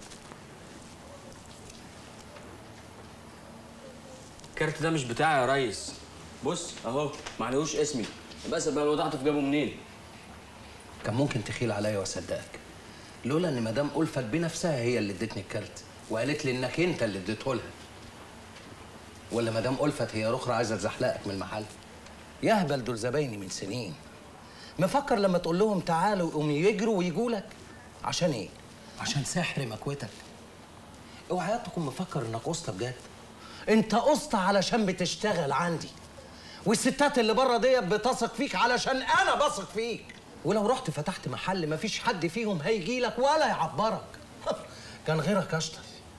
الكارت ده مش بتاعي يا ريس بص اهو معلهوش اسمي بس بقى وضعته في جابه منين كان ممكن تخيل عليا واصدقك لولا ان مدام ألفت بنفسها هي اللي ادتني الكارت وقالت لي انك انت اللي اديته لها ولا مدام ألفت هي رخرة عايزه تزحلقك من المحل يهبل دول زبايني من سنين مفكر لما تقول لهم تعالوا يقوموا يجروا ويجوا لك عشان ايه عشان سحر مكوتك اوعى تكون مفكر انك قسطى بجد انت قسطى علشان بتشتغل عندي والستات اللي بره ديت بتثق فيك علشان انا بثق فيك ولو رحت فتحت محل مفيش حد فيهم هيجي لك ولا يعبرك كان غيرك اشطر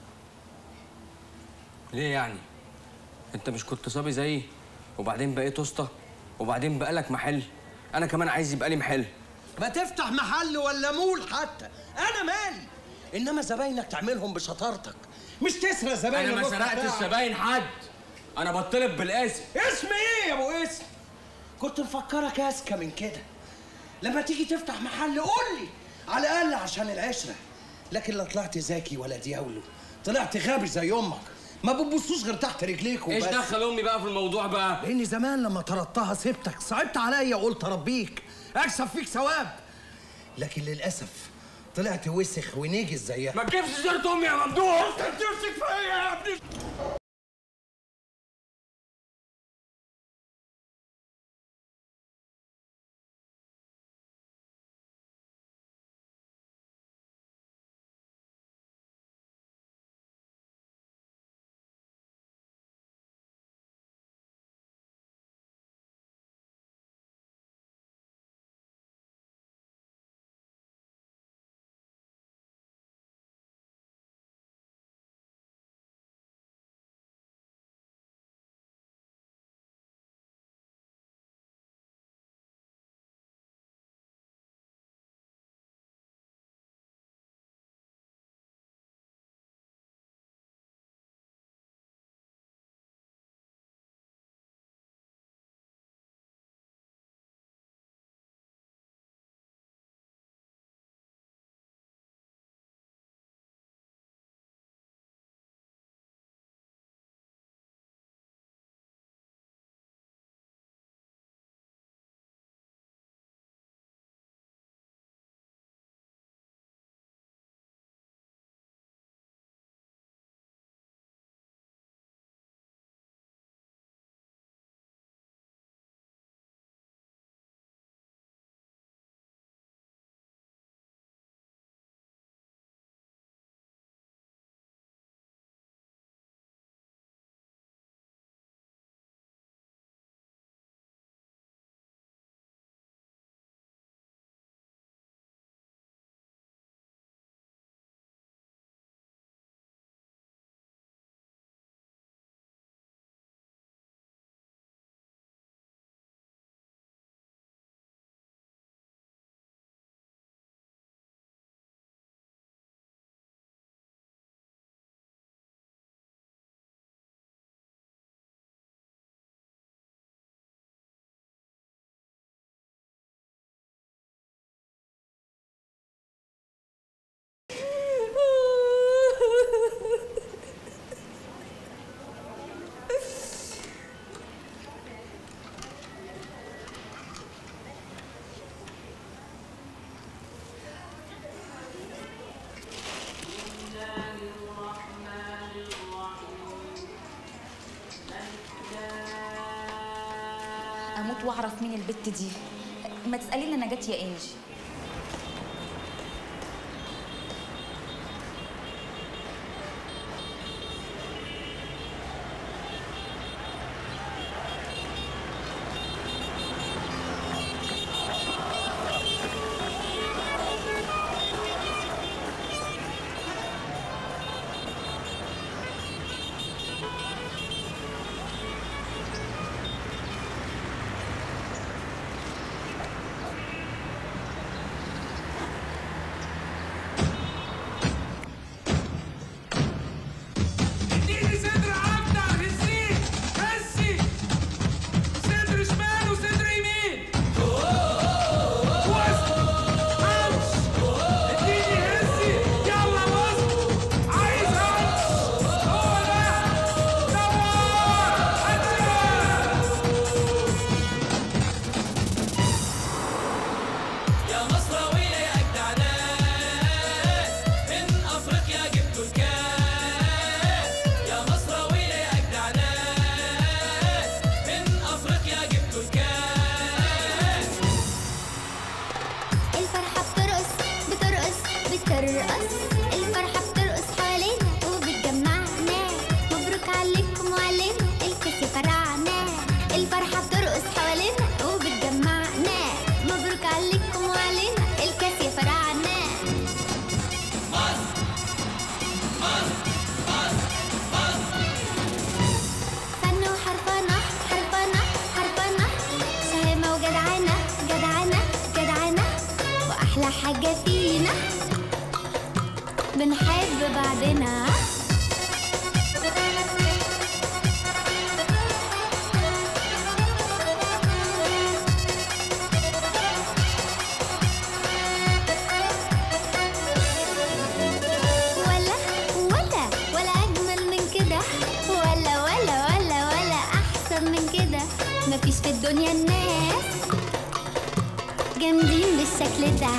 ليه يعني انت مش كنت صبي زيي وبعدين بقيت اسطى وبعدين بقالك محل انا كمان عايز يبقى لي محل ما تفتح محل ولا مول حتى انا مالي انما زباينك تعملهم بشطارتك مش تسرق زباين انا ما الرخرة سرقتش بتاعك. زباين حد انا بطلب بالاسم اسم ايه يا ابو اسم كنت مفكرك اذكى من كده لما تيجي تفتح محل قول لي على الاقل عشان العشره لكن لا طلعت ذكي ولا دياولو طلعت غبي زي امك ما بتبصوش غير تحت رجليك وبس ايش دخل امي بقى في الموضوع بقى لاني زمان لما طردتها سبتك صعبت عليا وقلت اربيك اكسب فيك ثواب لكن للاسف طلعت وسخ ونيجي زيها ما تجيبش سيره امي يا ممدوح انت بتمسك فيا يا ابني واعرف مين البت دي ما تسالي لنا نجاة يا انجي اديني صدر اكتر هزيه هزي صدر شمال وصدر يمين وسط همس اديني هزي يلا وسط عايز همس هو ده دور يا مصراوية يا أجدع ناس من أفريقيا جبتوا الكاس يا مصراوية يا أجدع ناس من أفريقيا جبتوا الكاس الفرحة بترقص بترقص بترقص الفرحة بترقص حوالينا وبتجمعنا مبروك عليكم وعلينا الكاس فرعنا الفرحة بترقص حوالينا وبتجمعنا مبروك عليكم وعلينا الكاس فرعنا فن وحرفنة حرفنة حرفنة شهامة وجدعنة جدعنة جدعنة وأحلى حاجة فينا بنحب بعضنا ولا ولا ولا أجمل من كده ولا ولا ولا ولا أحسن من كده مفيش في الدنيا الناس جامدين بالشكل ده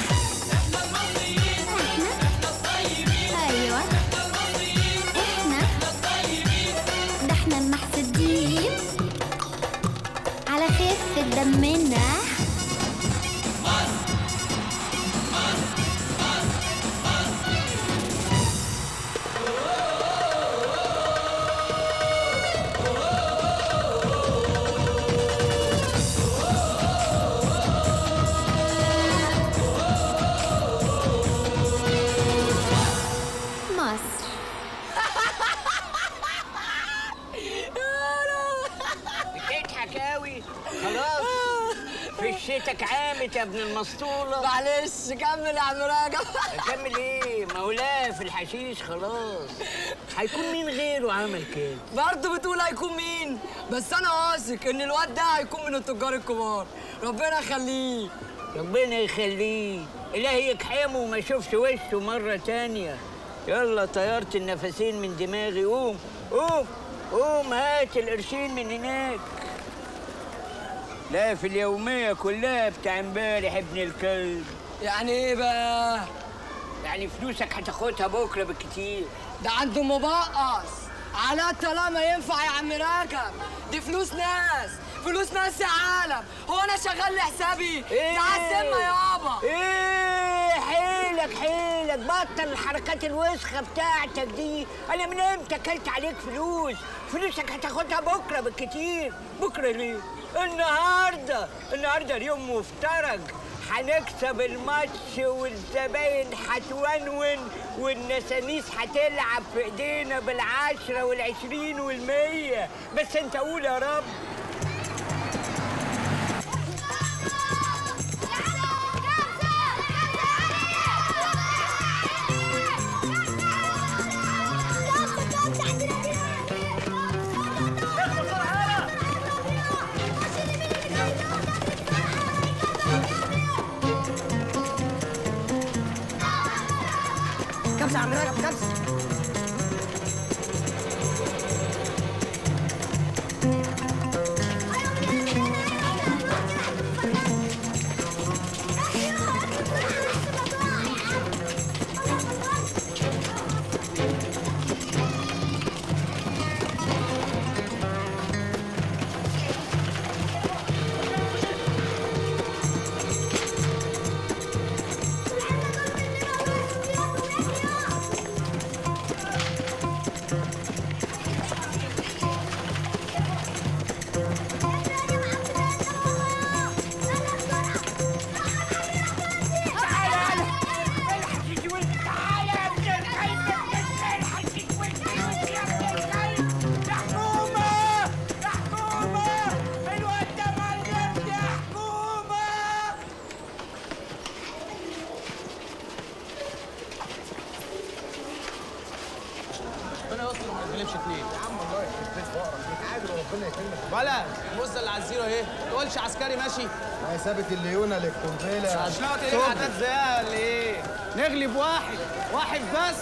احنا ايوه احنا ده احنا المحسودين على خفة دمنا مصر بتضحك قوي خلاص فشتك عامت يا ابن المسطولة معلش كمل يا عم راجع كمل ايه مولاه في الحشيش خلاص هيكون مين غيره عمل كده برضه بتقول هيكون مين بس انا واثق ان الواد ده هيكون من التجار الكبار ربنا يخليه ربنا يخليه إلهي يكحمه وما اشوفش وشه مرة تانية يلا طيرت النفسين من دماغي قوم قوم قوم هات القرشين من هناك لا في اليومية كلها بتاع امبارح ابن الكلب يعني ايه بقى؟ يعني فلوسك هتاخدها بكرة بالكتير ده عنده مبقص على طالما ينفع يا عم راكب دي فلوس ناس فلوس ناس يا عالم هو انا شغال لحسابي إيه؟ دي عالذمه يابا ايه حيلك حيلك بطل الحركات الوسخة بتاعتك دي انا من امتى اكلت عليك فلوس فلوسك هتاخدها بكرة بالكتير بكرة ليه النهاردة النهاردة اليوم مفترج هنكسب الماتش والزباين هتونون والنسانيس هتلعب في ايدينا بالعشرة والعشرين والمية بس انت قول يا رب كبسه يا عم راجب كبسه تكلمش اتنين يا عم الله يخرب بيت فقرك نتعادل وربنا يكرمك ولا الوزه اللي على الزيرو اهي تقولش عسكري ماشي ما هي سابت الليونه للقنبله مش ناوي تقلب عداد زيها ولا ايه؟ نغلب واحد واحد بس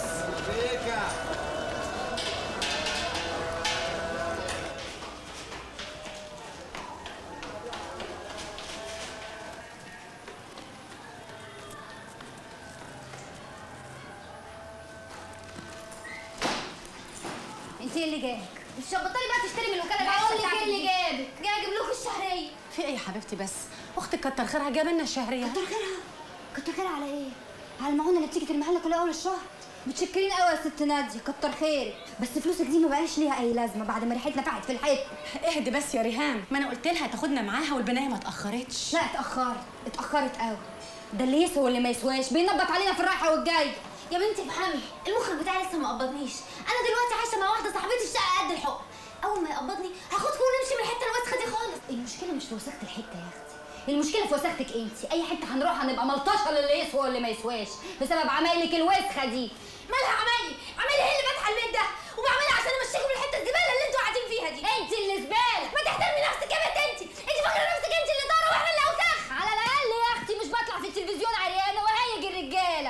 انت ايه اللي جابك؟ مش هتبطلي بقى تشتري من الوكاله بقول لك ايه اللي جابك؟ جاي اجيب لكم الشهريه في ايه يا حبيبتي بس اختك كتر خيرها جاب لنا الشهريه كتر خيرها كتر خيرها على ايه؟ على المعونه اللي بتيجي ترميها لنا كل اول الشهر متشكرين قوي يا ست ناديه كتر خيرك بس فلوسك دي ما بقاش ليها اي لازمه بعد ما ريحتنا فقعت في الحيط اهدي بس يا ريهام ما انا قلت لها تاخدنا معاها والبنايه ما اتاخرتش لا اتاخرت اتاخرت قوي ده اللي يسوى واللي ما يسواش بينبط علينا في الرايحه والجاي يا بنتي افهمي المخرج بتاعي لسه ما قبضنيش انا دلوقتي عايشه مع واحده صاحبتي في شقه قد الحق اول ما يقبضني هاخدكم ونمشي من الحته الوسخه دي خالص المشكله مش في وساخه الحته يا اختي المشكله في وساختك انت اي حته هنروح هنبقى ملطشه للي يسوى واللي ما يسواش بسبب عمايلك الوسخه دي مالها عمايلي عمايلي هي اللي فاتحه البيت ده وبعملها عشان امشيكم من الحته الزباله اللي انتوا قاعدين فيها دي انت اللي زباله ما تحترمي نفسك يا بنت انت انت فاكره نفسك انت اللي طاره واحنا اللي اوسخ على الاقل يا اختي مش بطلع في التلفزيون عريانه وهيج الرجاله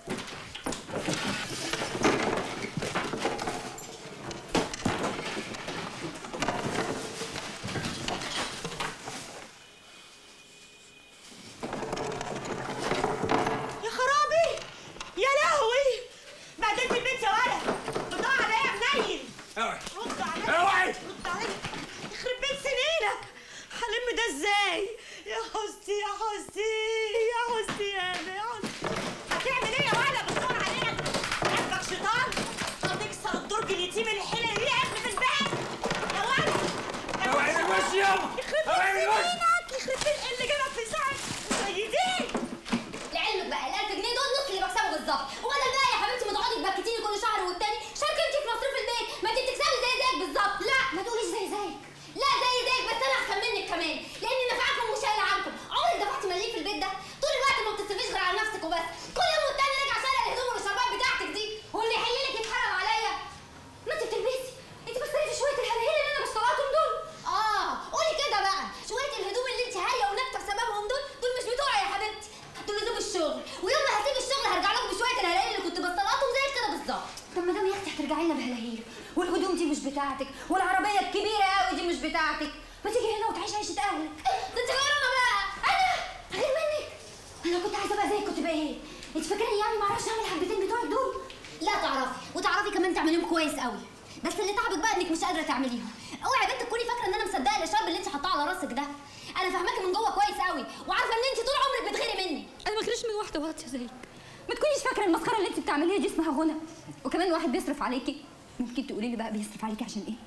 يا خرابي يا لهوي بعدين في البيت يا ولد بتدور عليا يا منيل اوعي رد عليا اوعي رد عليا يخرب بيت سنينك هلم ده ازاي يا حستي يا حستي يا حستي يا أنا، يا حستي هتعمل ايه يا ولد بتدور عليا قلبك شيطان هتكسر الدرج اليتيم الحلو اللي اخر في البيت يا ولد اوعي من وشي يابا يخرب اوعي بيت من وشي سنينك يخرب بيت اللي جابك في ساعه سيدي لعلمك بقى ال 1000 جنيه دول نص اللي بكسبه بالظبط وبدل بقى يا حبيبتي ما تقعدي تبكتيني كل شهر والتاني شاركي انت في مصروف البيت ما انت بتكسبي زي زيك بالظبط لا ما تقوليش زي زيك لا زي زيك بس انا احسن منك كمان لاني نفعكم وشايله عنكم عمرك دفعتي مليم في البيت ده طول الوقت ما بتصرفيش غير على نفسك وبس كل يوم والتاني راجعه شارع الهدوم والشربات بتاعتك دي واللي يحل لك يتحرم عليا ما انت بتلبسي انت بتصرفي شويه الهلهله اللي انا بشتغلهم دول اه قولي كده بقى شويه الهدوم اللي انت هاريه ونكته بسببهم دول دول مش بتوعي يا حبيبتي دول لزوم الشغل ويوم ما هسيب الشغل هرجع لكم بشويه الهلاهيل اللي كنت بستلقطهم زي كده بالظبط طب ما دام يا اختي هترجعي لنا بهلاهيل والهدوم دي مش بتاعتك والعربيه الكبيره قوي دي مش بتاعتك ما تيجي هنا وتعيش عيشه اهلك ده انت غيرنا بقى انا غير منك انا كنت عايزه ابقى زيك كنت بقى ايه انت فاكراني يعني ما اعرفش اعمل الحبتين بتوعك دول لا تعرفي وتعرفي كمان تعمليهم كويس قوي بس اللي تعبك بقى انك مش قادره تعمليهم اوعي يا بنت تكوني فاكره ان انا مصدقه الاشارب اللي انت حاطاه على راسك ده انا فاهماكي من جوه كويس قوي وعارفه ان انت طول عمرك بتغيري مني انا ما غيرش من واحده واطيه زيك ما تكونيش فاكره المسخره اللي انت بتعمليها دي اسمها غنى وكمان واحد بيصرف عليكي ممكن تقولي لي بقى بيصرف عليكي عشان ايه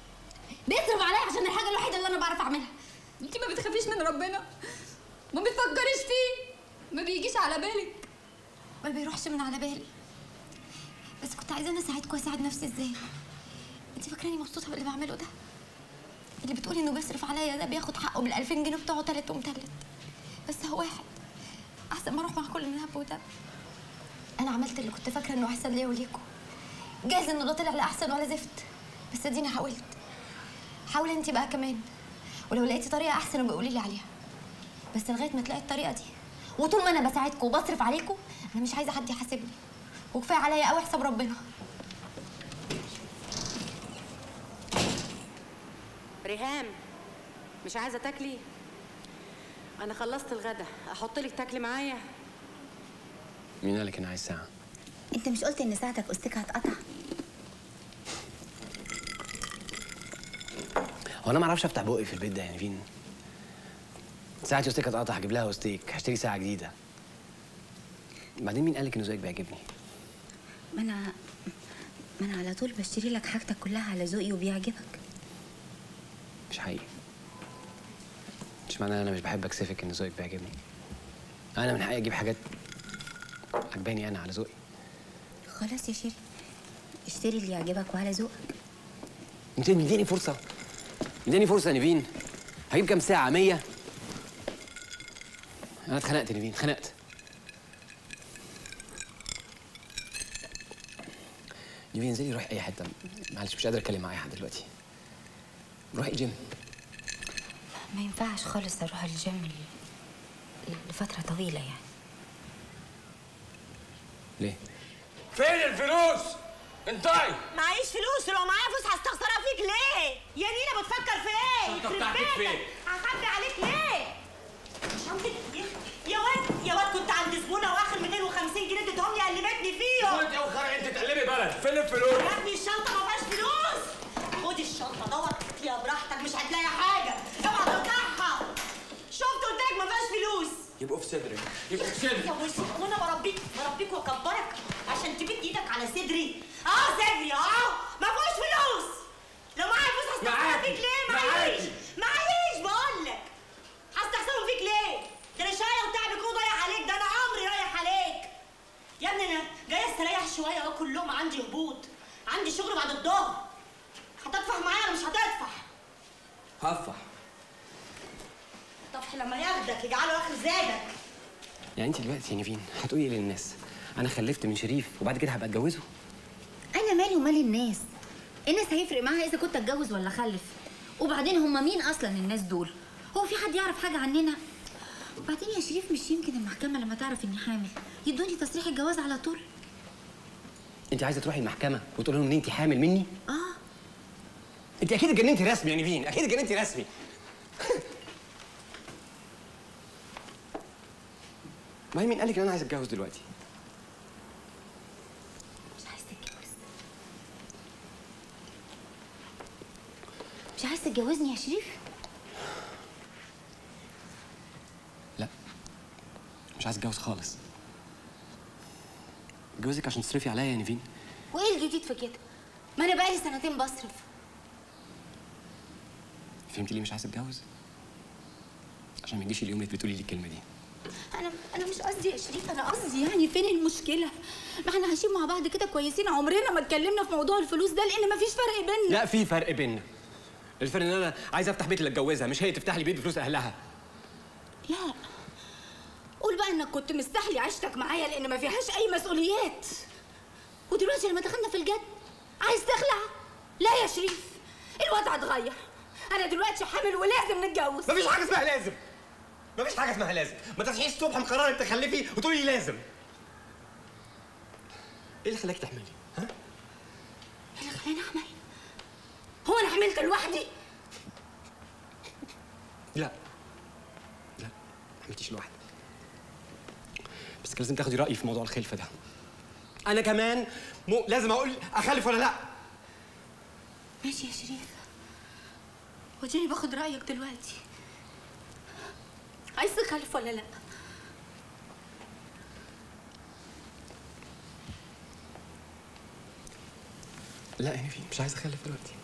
بيصرف عليا عشان الحاجه الوحيده اللي انا بعرف اعملها انت ما بتخافيش من ربنا ما بتفكريش فيه ما بيجيش على بالك ما بيروحش من على بالي بس كنت عايزه انا اساعدكم واساعد نفسي ازاي انت فاكراني مبسوطه باللي بعمله ده اللي بتقولي انه بيصرف عليا ده بياخد حقه بال 2000 جنيه بتوعه تالت ومتلت بس هو واحد احسن ما اروح مع كل النهب وده انا عملت اللي كنت فاكره انه احسن ليا وليكم جايز انه ده طلع لا احسن ولا زفت بس اديني حاولت حاولي انت بقى كمان ولو لقيتي طريقه احسن ابقى قولي لي عليها بس لغايه ما تلاقي الطريقه دي وطول ما انا بساعدكم وبصرف عليكم انا مش عايزه حد يحاسبني وكفايه عليا قوي حساب ربنا ريهام مش عايزه تاكلي انا خلصت الغدا احط لك تاكلي معايا مين قالك انا عايز ساعه انت مش قلت ان ساعتك استك هتقطع هو انا ما اعرفش افتح بقي في البيت ده يعني فين ساعة وستيك هتقطع هجيب لها وستيك هشتري ساعة جديدة بعدين مين قالك ان ذوقك بيعجبني؟ ما انا ما انا على طول بشتري لك حاجتك كلها على ذوقي وبيعجبك مش حقيقي مش معنى ان انا مش بحب اكسفك ان ذوقك بيعجبني انا من حقي اجيب حاجات عجباني انا على ذوقي خلاص يا شيري اشتري اللي يعجبك وعلى ذوقك انت اديني فرصة اديني فرصة يا نيفين هجيب كام ساعة 100 انا اتخنقت يا نيفين اتخنقت نيفين انزلي روحي اي حته معلش مش قادر اتكلم مع اي حد دلوقتي روحي جيم ما ينفعش خالص اروح الجيم ل- لفتره طويله يعني ليه فين الفلوس؟ انتي معيش فلوس ولو معايا فلوس هستخسرها فيك ليه؟ يا نينا بتفكر في ايه؟ الشنطة يخرب بتاعتك بيتك. فين؟ هخبي عليك ليه؟ شنطة يا- يا واد يا واد كنت عند زبونة واخر 250 جنيه اديتهم لي قلبتني فيهم انت يا وخرع انت تقلبي بلد فين الفلوس؟ يا ابني الشنطة ما فيهاش فلوس خد الشنطة دور فيها براحتك مش هتلاقي حاجة اوعى ترجعها شفت قلت لك ما فيهاش فلوس يبقوا في صدري يبقوا في صدري يا وش وانا بربيك بربيك واكبرك عشان تمد ايدك على صدري اه صدري اه ما فيهوش فلوس لو معايا فلوس هستخسرها معاكي. فيك ليه معيش معاكي. معيش بقول لك هستخسرهم فيك ليه ده انا شقايه وتعب يكون ضايع عليك ده انا عمري رايح عليك يا ابني انا جايه استريح شويه واكل لقمه عندي هبوط عندي شغل بعد الظهر هتدفع معايا ولا مش هتدفع هفح طفح لما ياخدك يجعله اخر زادك يعني انت دلوقتي يا نيفين هتقولي ايه للناس انا خلفت من شريف وبعد كده هبقى اتجوزه انا مالي ومال الناس الناس هيفرق معاها اذا كنت اتجوز ولا اخلف وبعدين هم مين اصلا الناس دول هو في حد يعرف حاجه عننا وبعدين يا شريف مش يمكن المحكمه لما تعرف اني حامل يدوني تصريح الجواز على طول انت عايزه تروحي المحكمه وتقول لهم ان انت حامل مني اه انت اكيد اتجننتي رسمي يا نيفين اكيد اتجننتي رسمي ما هي مين قالك ان انا عايز اتجوز دلوقتي مش عايز تتجوز مش عايز تتجوزني يا شريف مش عايز اتجوز خالص اتجوزك عشان تصرفي عليا يا نيفين وايه الجديد في كده ما انا بقالي سنتين بصرف فهمتي ليه مش عايز اتجوز عشان ما يجيش اليوم اللي بتقولي لي الكلمه دي انا انا مش قصدي يا شريف انا قصدي يعني فين المشكله ما احنا عايشين مع بعض كده كويسين عمرنا ما اتكلمنا في موضوع الفلوس ده لان مفيش فرق بيننا لا في فرق بيننا الفرق ان انا عايز افتح بيت اللي اتجوزها مش هي تفتح لي بيت بفلوس اهلها لا قول بقى انك كنت مستحلي عيشتك معايا لان ما فيهاش اي مسؤوليات ودلوقتي لما دخلنا في الجد عايز تخلع لا يا شريف الوضع اتغير انا دلوقتي حامل ولازم نتجوز مفيش حاجه اسمها لازم مفيش حاجه اسمها لازم ما تصحيش الصبح مقرره تخلفي وتقولي لي لازم ايه اللي خلاك تحملي ها ايه اللي خلاني احمل هو انا حملت لوحدي لا لا ما عملتيش لوحدك بس كان لازم تاخدي رايي في موضوع الخلفه ده انا كمان مو لازم اقول اخلف ولا لا ماشي يا شريف وديني باخد رايك دلوقتي عايز تخلف ولا لا لا يعني في مش عايز اخلف دلوقتي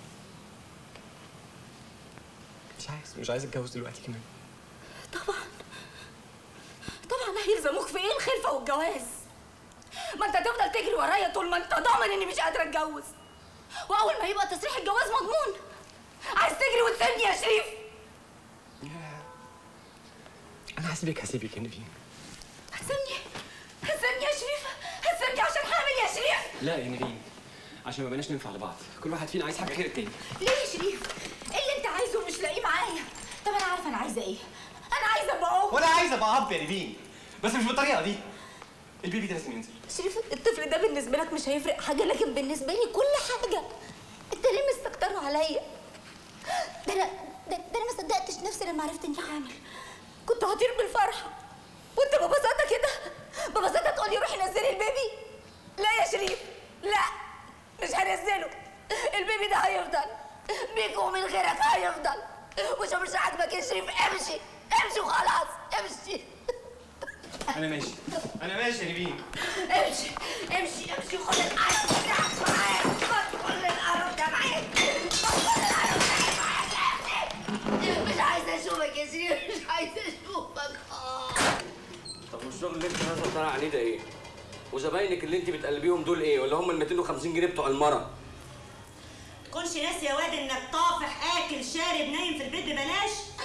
مش عايز مش عايز اتجوز دلوقتي كمان طبعا طبعا هيلزموك في ايه الخلفه والجواز ما انت تفضل تجري ورايا طول ما انت ضامن اني مش قادره اتجوز واول ما يبقى تصريح الجواز مضمون عايز تجري وتسيبني يا شريف انا هسيبك هسيبك يا نبيل هتسيبني هتسيبني يا شريف هتسيبني عشان حامل يا شريف لا يا نبيل عشان ما بقناش ننفع لبعض كل واحد فينا عايز حاجه غير التاني ليه يا شريف ايه اللي انت عايزه مش لاقيه معايا طب انا عارفه انا عايزه ايه انا عايزه ابقى ام وانا عايز ابقى اب يا نبيل بس مش بالطريقه دي البيبي ده لازم ينزل شريف الطفل ده بالنسبه لك مش هيفرق حاجه لكن بالنسبه لي كل حاجه انت ليه مستكتره عليا ده انا ده, ده انا ما صدقتش نفسي لما عرفت اني حامل كنت هطير بالفرحه وانت ببساطه كده ببساطه تقول لي روحي نزلي البيبي لا يا شريف لا مش هنزله البيبي ده هيفضل بيك ومن غيرك هيفضل وش مش عاجبك يا شريف امشي امشي وخلاص امشي انا ماشي انا ماشي يا نبيل امشي امشي امشي خد القرف بتاعك معاك خد كل القرف ده معاك خد كل القرف ده معاك مش عايزه اشوفك يا شريف مش عايزه اشوفك آه. طب والشغل اللي انت نازله طالع عليه ده ايه؟ وزباينك اللي انت بتقلبيهم دول ايه؟ ولا هم ال 250 جنيه بتوع المره؟ تكونش ناسي يا واد انك طافح اكل شارب نايم في البيت ببلاش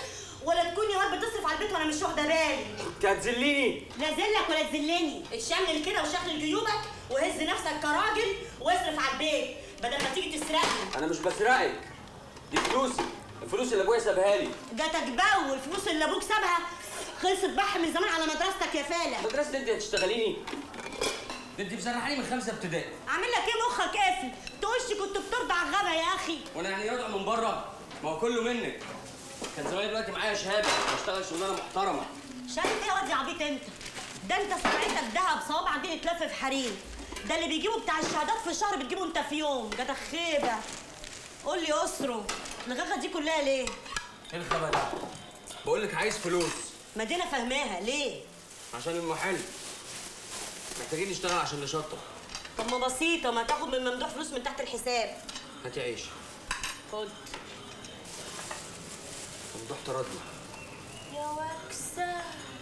ولا تكوني واد بتصرف على البيت وانا مش واخده بالي انت هتذليني لا ذلك ولا تذلني اتشمل كده وشغل جيوبك وهز نفسك كراجل واصرف على البيت بدل ما تيجي تسرقني انا مش بسرقك دي فلوسي الفلوس اللي ابويا سابها لي جاتك بو والفلوس اللي ابوك سابها خلصت بح من زمان على مدرستك يا فالح مدرسة انت هتشتغليني ده انت مسرحاني من خمسه ابتدائي عامل لك ايه مخك قافل تقولش كنت بترضع الغبا يا اخي وانا يعني راجع من بره ما هو كله منك كان زماني دلوقتي معايا شهاده بشتغل شغلانه محترمه شايف ايه واد يا عبيط انت ده انت سمعتك دهب صوابع دي تلف في حرير ده اللي بيجيبوا بتاع الشهادات في شهر بتجيبه انت في يوم جاتك خيبه قول لي اسره الغغه دي كلها ليه ايه الخبر ده بقول لك عايز فلوس ما دي انا فاهماها ليه عشان المحل محتاجين نشتغل عشان نشطب طب ما بسيطه ما تاخد من ممدوح فلوس من تحت الحساب هاتي عيش خد ممدوح طردني يا وكسه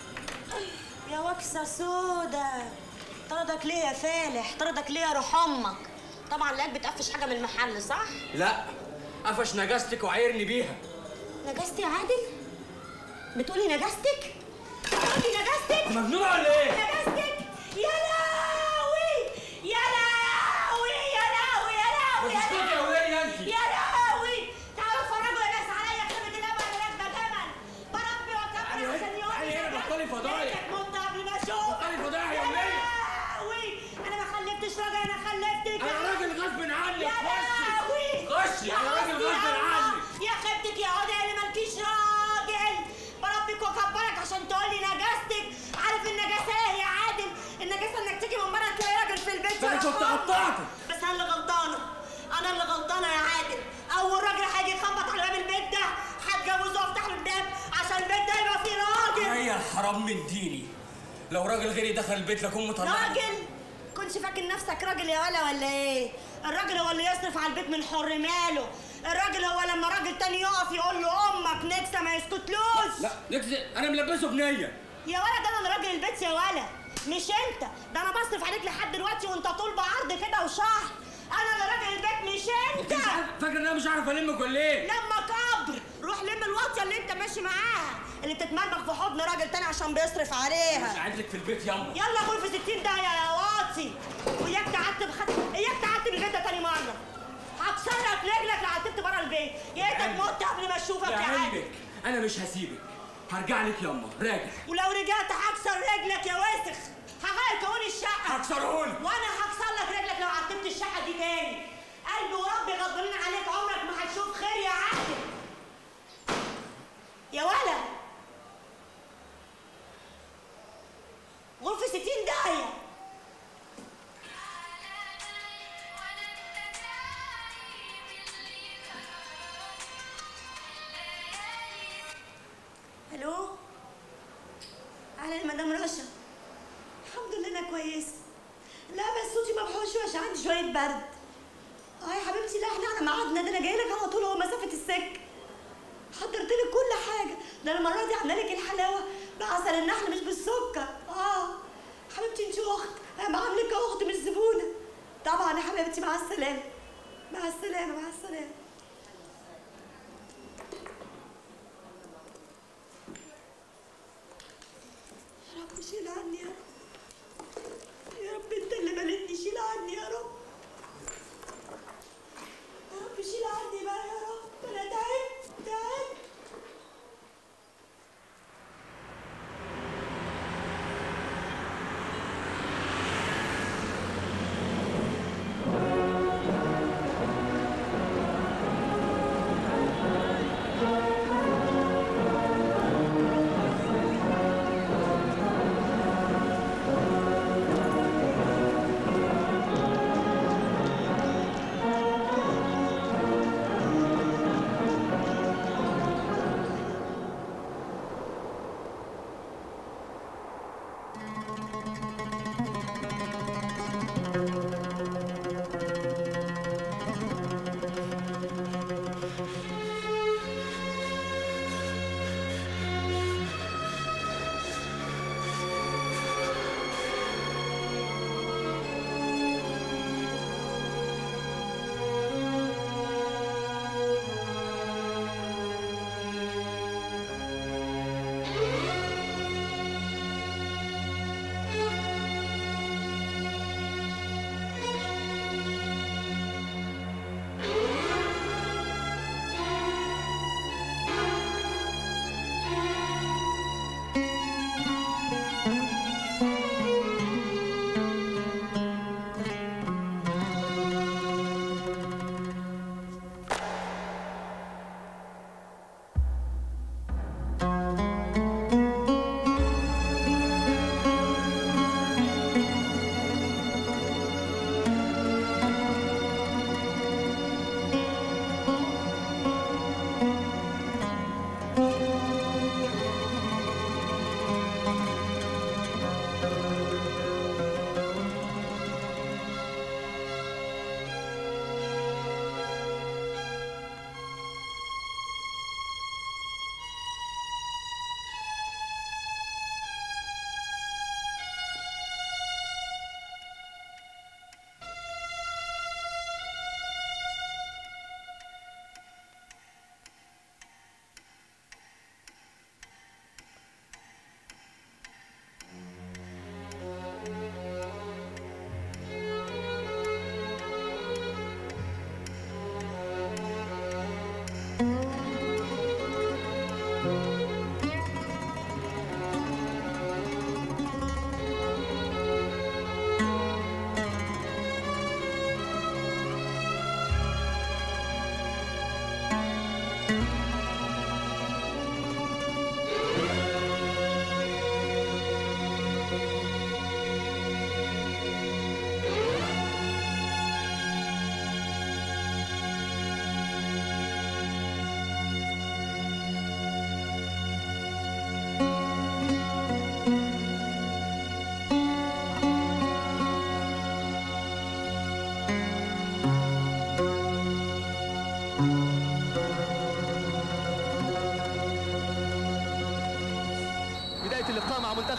يا وكسه سودا طردك ليه يا فالح طردك ليه يا روح امك طبعا لقاك بتقفش حاجه من المحل صح لا قفش نجاستك وعايرني بيها نجستي يا عادل بتقولي نجستك بتقولي نجستك مجنون ولا ايه؟ نجستك يا لهوي يا لهوي يا لهوي يا لهوي ما تسكتي يا ولية انت. يا لهوي تعالوا اتفرجوا يا ناس عليا خيبه الامل انا راكبه جمل بربي واكبر عشان يوم تعالي هنا بطلي فضايح. مت قبل ما اشوف بطلي فضايح يا ولية. لهوي انا ما خلفتش راجل انا خلفتك أنا راجل غصب عني، يا خشي. لهوي خشي، أنا راجل خشي غصب يا عني. يا خيبتك يا عودة اللي مالكيش راجل بربك واكبرك عشان تقولي نجاستك عارف النجاسة ايه يا عادل النجاسة انك تيجي من بره تلاقي راجل في البيت ده أنا يا كنت رحمن. قطعتك. بس انا اللي غلطانة انا اللي غلطانة يا عادل اول راجل هيجي يخبط على باب البيت ده هتجوزه وافتح له الباب عشان البيت ده يبقى فيه راجل عليا الحرام من ديني لو راجل غيري دخل البيت لكون مطلعني راجل كنتش فاكر نفسك راجل يا ولا ولا ايه الراجل هو اللي يصرف على البيت من حر ماله الراجل هو لما راجل تاني يقف يقول له امك نكسه ما يسكتلوش لا نكسي انا ملبسه بنيه يا ولا ده انا اللي راجل البيت يا ولا مش انت ده انا بصرف عليك لحد دلوقتي وانت طول بعرض كده وشهر انا اللي راجل البيت مش انت انت مش عارف فاكر ان انا مش عارف المك ولا ايه لما كبر روح لم الواطيه اللي انت ماشي معاها اللي بتتمرمغ في حضن راجل تاني عشان بيصرف مش عليها قاعد لك في البيت ياما يلا قول في 60 داهيه يا واطي وياك تعتب خد اياك تعتب البيت ده تاني مره هكسرك رجلك لو عتبت بره البيت يا ريتك مت قبل ما اشوفك يا عادل لعلمك انا مش هسيبك هرجع لك ياما راجع ولو رجعت هكسر رجلك يا وسخ هغير كون الشقه هكسرهولك. وانا هكسر لك رجلك لو عتبت الشقه دي تاني قلبي وربي غضبانين عليك عمرك ما هتشوف خير يا عادل يا ولا غرفه 60 داهيه الو اهلا مدام رشا الحمد لله انا كويسه لا بس صوتي مبحوح شويه عشان عندي شويه برد اه يا حبيبتي لا احنا على ميعادنا ده انا جاي لك على طول هو مسافه السكه حضرت لك كل حاجه ده انا المره دي عامله لك الحلاوه بعسل النحل مش بالسكر اه حبيبتي انت اخت انا بعاملك اخت مش زبونه طبعا يا حبيبتي مع السلامه مع السلامه مع السلامه يا رب شيل عني يا رب يا رب انت اللي بلدني شيل عني يا رب يا رب شيل عني بقى يا رب انا تعبت تعبت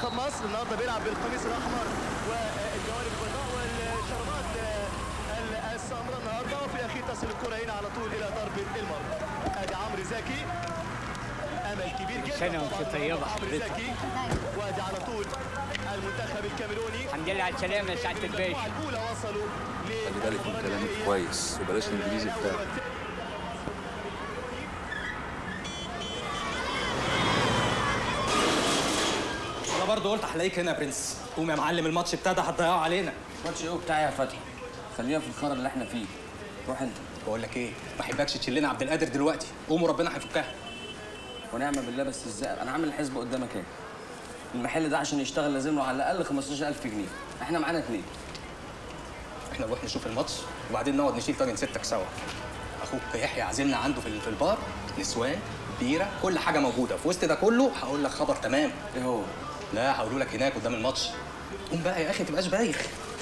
منتخب مصر النهارده بيلعب بالقميص الاحمر والجوانب البيضاء والشربات آه، السمراء النهارده وفي الاخير تصل الكره هنا على طول الى ضربه المرمى ادي عمرو زكي امل كبير جدا سنة وانت طبعاً طيبة عمرو حضرتك. زكي وادي على طول المنتخب الكاميروني الحمد لله على السلامة يا سعادة الباشا الاولى وصلوا خلي بالك من كلامك كويس وبلاش الانجليزي بتاعك انا برضه قلت هلاقيك هنا يا برنس قوم يا معلم الماتش ابتدى هتضيعه علينا ماتش ايه بتاعي يا فتحي خلينا في الخرا اللي احنا فيه روح انت بقول لك ايه ما احبكش تشيلنا عبد القادر دلوقتي قوم وربنا هيفكها ونعم بالله بس ازاي انا عامل الحسبه قدامك ايه المحل ده عشان يشتغل لازم له على الاقل 15000 جنيه احنا معانا اتنين احنا نروح نشوف الماتش وبعدين نقعد نشيل طاجن ستك سوا اخوك يحيى عازمنا عنده في في البار نسوان بيره كل حاجه موجوده في وسط ده كله هقول لك خبر تمام ايه هو لا هقوله لك هناك قدام الماتش قوم بقى يا اخي ما تبقاش بايخ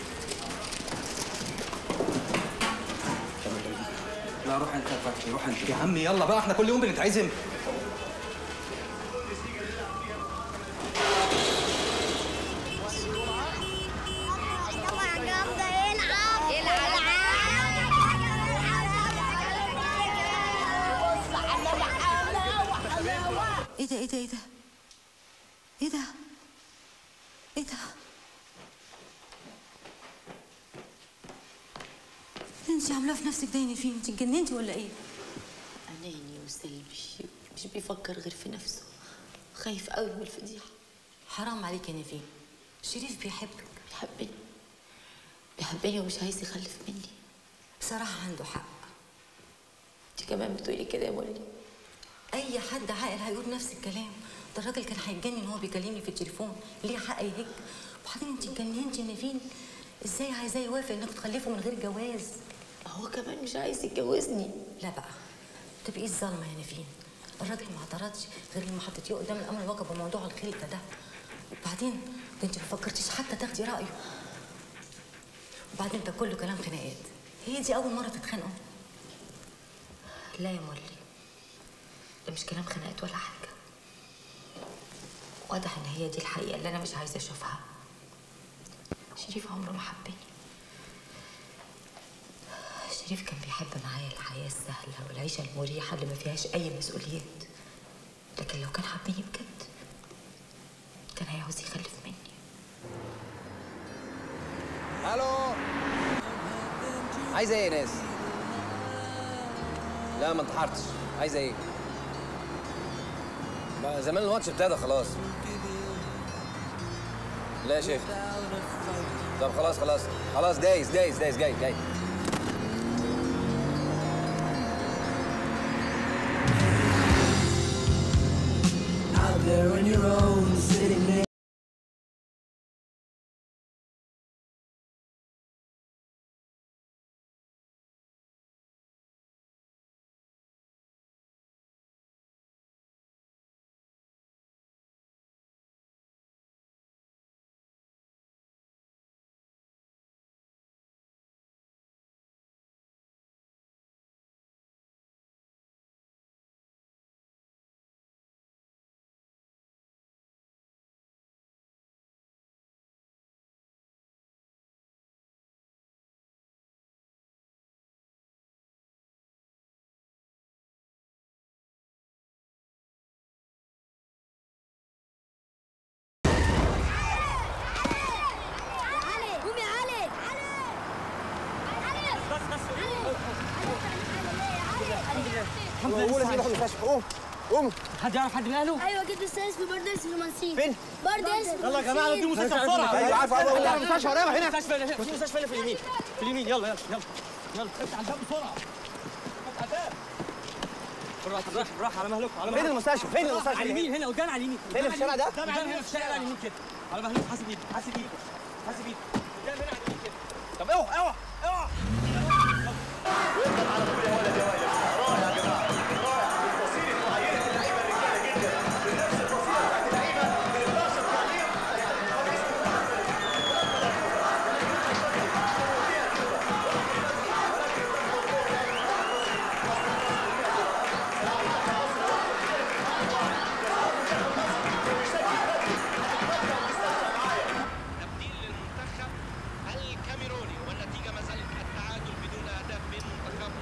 لا روح انت يا فتحي روح انت يا عم يلا بقى احنا كل يوم بنتعزم ايه ده ايه ده ايه ده ايه ده ايه ده انت عاملاه في نفسك دايني فين انت اتجننتي ولا ايه أناني وسلبي مش بيفكر غير في نفسه خايف قوي من الفضيحة حرام عليك يا نيفين شريف بيحبك بيحبني بيحبني ومش عايز يخلف مني بصراحة عنده حق انت كمان بتقولي كده يا مولي اي حد عاقل هيقول نفس الكلام ده الراجل كان هيتجنن وهو بيكلمني في التليفون ليه حق يهج وبعدين انت اتجننتي يا نيفين ازاي عايزاه يوافق انك تخلفوا من غير جواز هو كمان مش عايز يتجوزني لا بقى تبقي الظالمه يا نيفين الراجل ما اعترضش غير لما حطيتيه قدام الامر الواقع بموضوع الخلفه ده وبعدين ده انت ما فكرتيش حتى تاخدي رايه وبعدين ده كله كلام خناقات هي دي اول مره تتخانقوا لا يا مولي ده مش كلام خناقات ولا حاجة واضح ان هي دي الحقيقة اللي انا مش عايزة اشوفها شريف عمره ما حبني شريف كان بيحب معايا الحياة السهلة والعيشة المريحة اللي ما فيهاش أي مسؤوليات لكن لو كان حبني بجد كان هيعوز يخلف مني الو عايزه ايه يا ناس لا ما انتحرتش عايزه ايه بقى زمان الماتش ابتدى خلاص لا يا شيخ طب خلاص خلاص خلاص دايس دايس دايس جاي جاي Out there on your own, sitting there. قوم يا علي الحمد لله قول يا سيدي، روح المستشفى قوم قوم حد يعرف حد من اهله؟ ايوه جبت استاذ في برديس في المنسين فين؟ برديس يلا يا جماعه نوديه مستشفى بسرعه ايوه عارف عارف يلا، المستشفى قريبه هنا المستشفى هنا، في مستشفى هنا في اليمين في اليمين يلا يلا يلا يلا افتح الباب بسرعه افتح الباب بالراحه بالراحه بالراحه على مهلكم على فين مهلكم. المستشفى؟ فين بالراحة، المستشفى؟ على اليمين هنا قدام على اليمين فين قدام في الشارع على ده؟ اليمين. قدام هنا في الشارع على اليمين كده على مهلكم حاسب ايدك حاسب ايدك حاسب ايدك قدام هنا على اليمين كده طب اوعى اوعى اوعى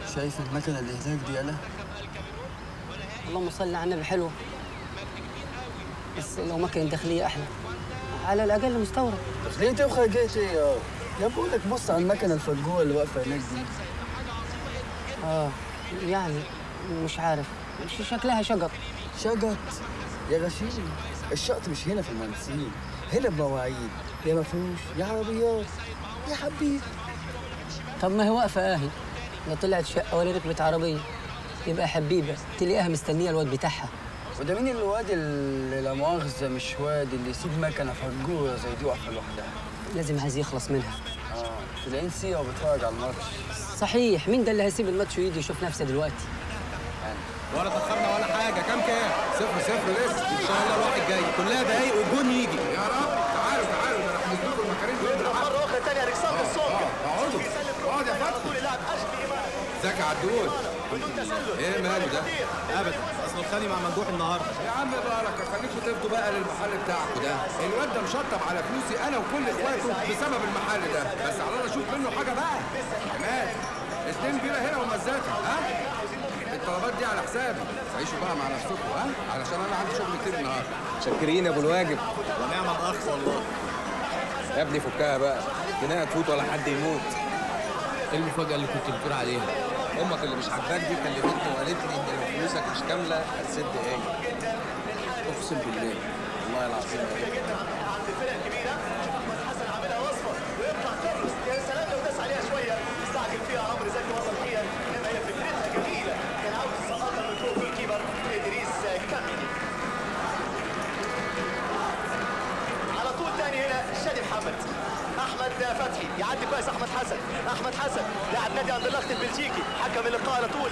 شايف المكنه اللي هناك دي انا اللهم صل على النبي حلوه بس لو مكن داخليه احلى على الاقل مستورد دخليتي وخرجيتي يا يا بقول لك بص على المكنه الفجوه اللي واقفه هناك دي اه يعني مش عارف مش شكلها شقط شقط يا غشيم الشقط مش هنا في المهندسين هنا بمواعيد يا مفروش يا عربيات يا حبيبي طب ما هي واقفه اهي لا طلعت شقه ولا ركبت عربيه يبقى حبيبه تلاقيها مستنيه الواد بتاعها وده مين الواد اللي لا مؤاخذه مش واد اللي يسيب مكنه فجوه زي دي واقفه لوحدها لازم عايز يخلص منها اه تلاقيه نسيه وبيتفرج على الماتش صحيح مين ده اللي هيسيب الماتش ويجي يشوف نفسه دلوقتي ولا تاخرنا ولا حاجه كام كام صفر صفر لسه ان شاء الله الواحد جاي كلها دقايق والجون يجي يا رب تعالوا تعالوا ده انا حجزت لكم المكارين دول مرة أخرى تانية ركسان الصوم اقعدوا اقعد يا فتحي لاعب أشبي إمام ازيك يا عدول بدون تسلل ايه ماله ده؟ ابدا اصل الخالي مع ممدوح النهارده يا عم بارك خليكوا تفضوا بقى للمحل بتاعكوا ده الواد ده مشطب على فلوسي انا وكل اخواته بسبب المحل ده بس على الله اشوف منه حاجه بقى كمان اتنين بيرة هنا ومزاته ها الطلبات دي على حسابي عيشوا بقى مع نفسكم ها علشان انا عندي شغل كتير النهارده شاكرين يا ابو الواجب ونعم الاخ والله يا ابني فكها بقى خناقه تفوت ولا حد يموت ايه المفاجاه اللي كنت بتقول عليها امك اللي مش عاجباك دي كلمتني وقالت لي ان لو فلوسك مش كامله هتسد ايه اقسم بالله والله العظيم يا سلام لو داس عليها شوية يستعجل فيها عمرو زكي وصل انما هي فكرتها جميلة كان عاوز يسقطها من فوق جول كيبر ادريس كامل على طول تاني هنا شادي محمد احمد فتحي يعدي كويس احمد حسن احمد حسن لاعب نادي اندرلخت البلجيكي حكم اللقاء على طول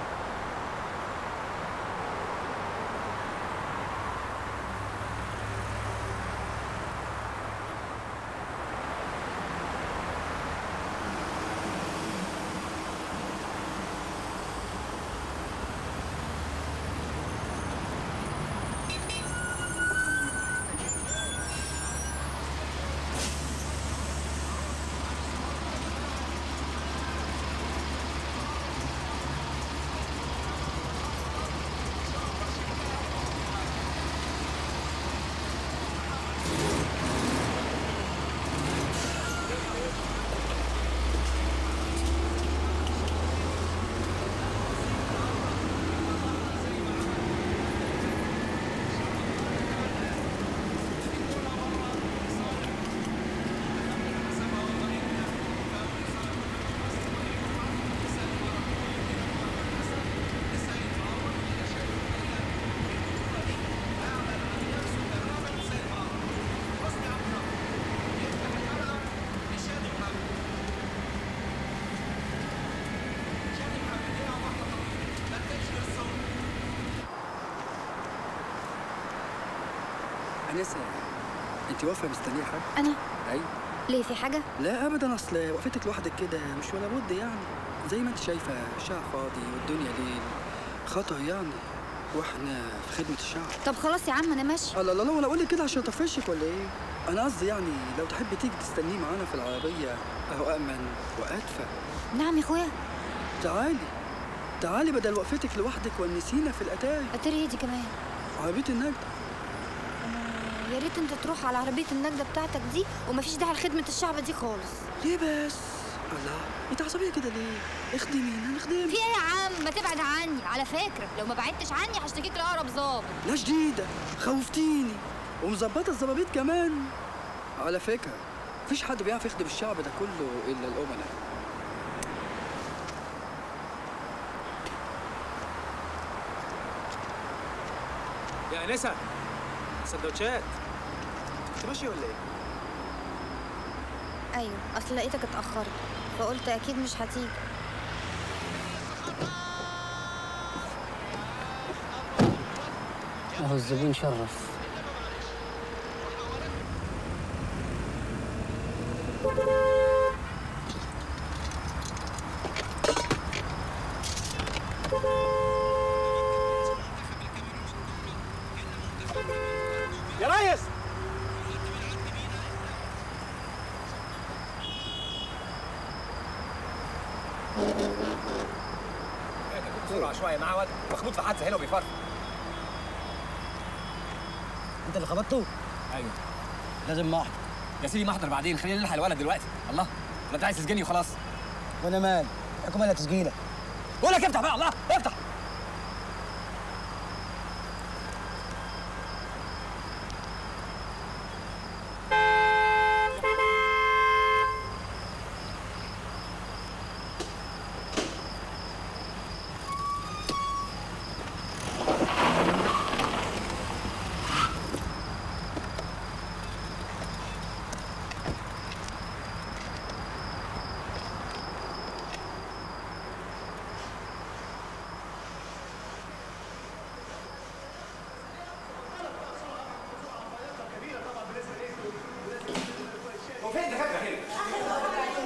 انسه انت واقفه مستنيه حد انا ايوه ليه في حاجه لا ابدا اصل وقفتك لوحدك كده مش ولا بد يعني زي ما انت شايفه الشارع فاضي والدنيا ليل خطر يعني واحنا في خدمه الشعب طب خلاص يا عم انا ماشي لا لا لا وانا اقول لك كده عشان اطفشك ولا ايه انا قصدي يعني لو تحبي تيجي تستنيه معانا في العربيه اهو امن وادفى نعم يا اخويا تعالي تعالي بدل وقفتك لوحدك ونسينا في الاتاري اتاري ايه دي كمان عربيه النجدة يا ريت انت تروح على عربيه النجده بتاعتك دي ومفيش داعي لخدمه الشعب دي خالص ليه بس الله انت عصبيه كده ليه اخدمينا نخدمك في ايه يا عم ما تبعد عني على فكره لو ما بعدتش عني هشتكيك لاقرب ظابط لا جديده خوفتيني ومظبطه الظبابيط كمان على فكره مفيش حد بيعرف يخدم الشعب ده كله الا الامناء يا انسه سندوتشات انت ماشيه ولا ايه؟ ايوه اصل لقيتك اتاخرت فقلت اكيد مش هتيجي اهو الزبون شرف يا ريس بسرعه شويه معاه واد مخبوط في حادثه هنا وبيفرق انت اللي خبطته؟ ايوه لازم محضر يا سيدي محضر بعدين خلينا نلحق الولد دلوقتي الله ما انت عايز تسجني وخلاص وانا مال حكم ولا تسجيلك بقول لك افتح بقى الله افتح هو فين الدكاتره هنا؟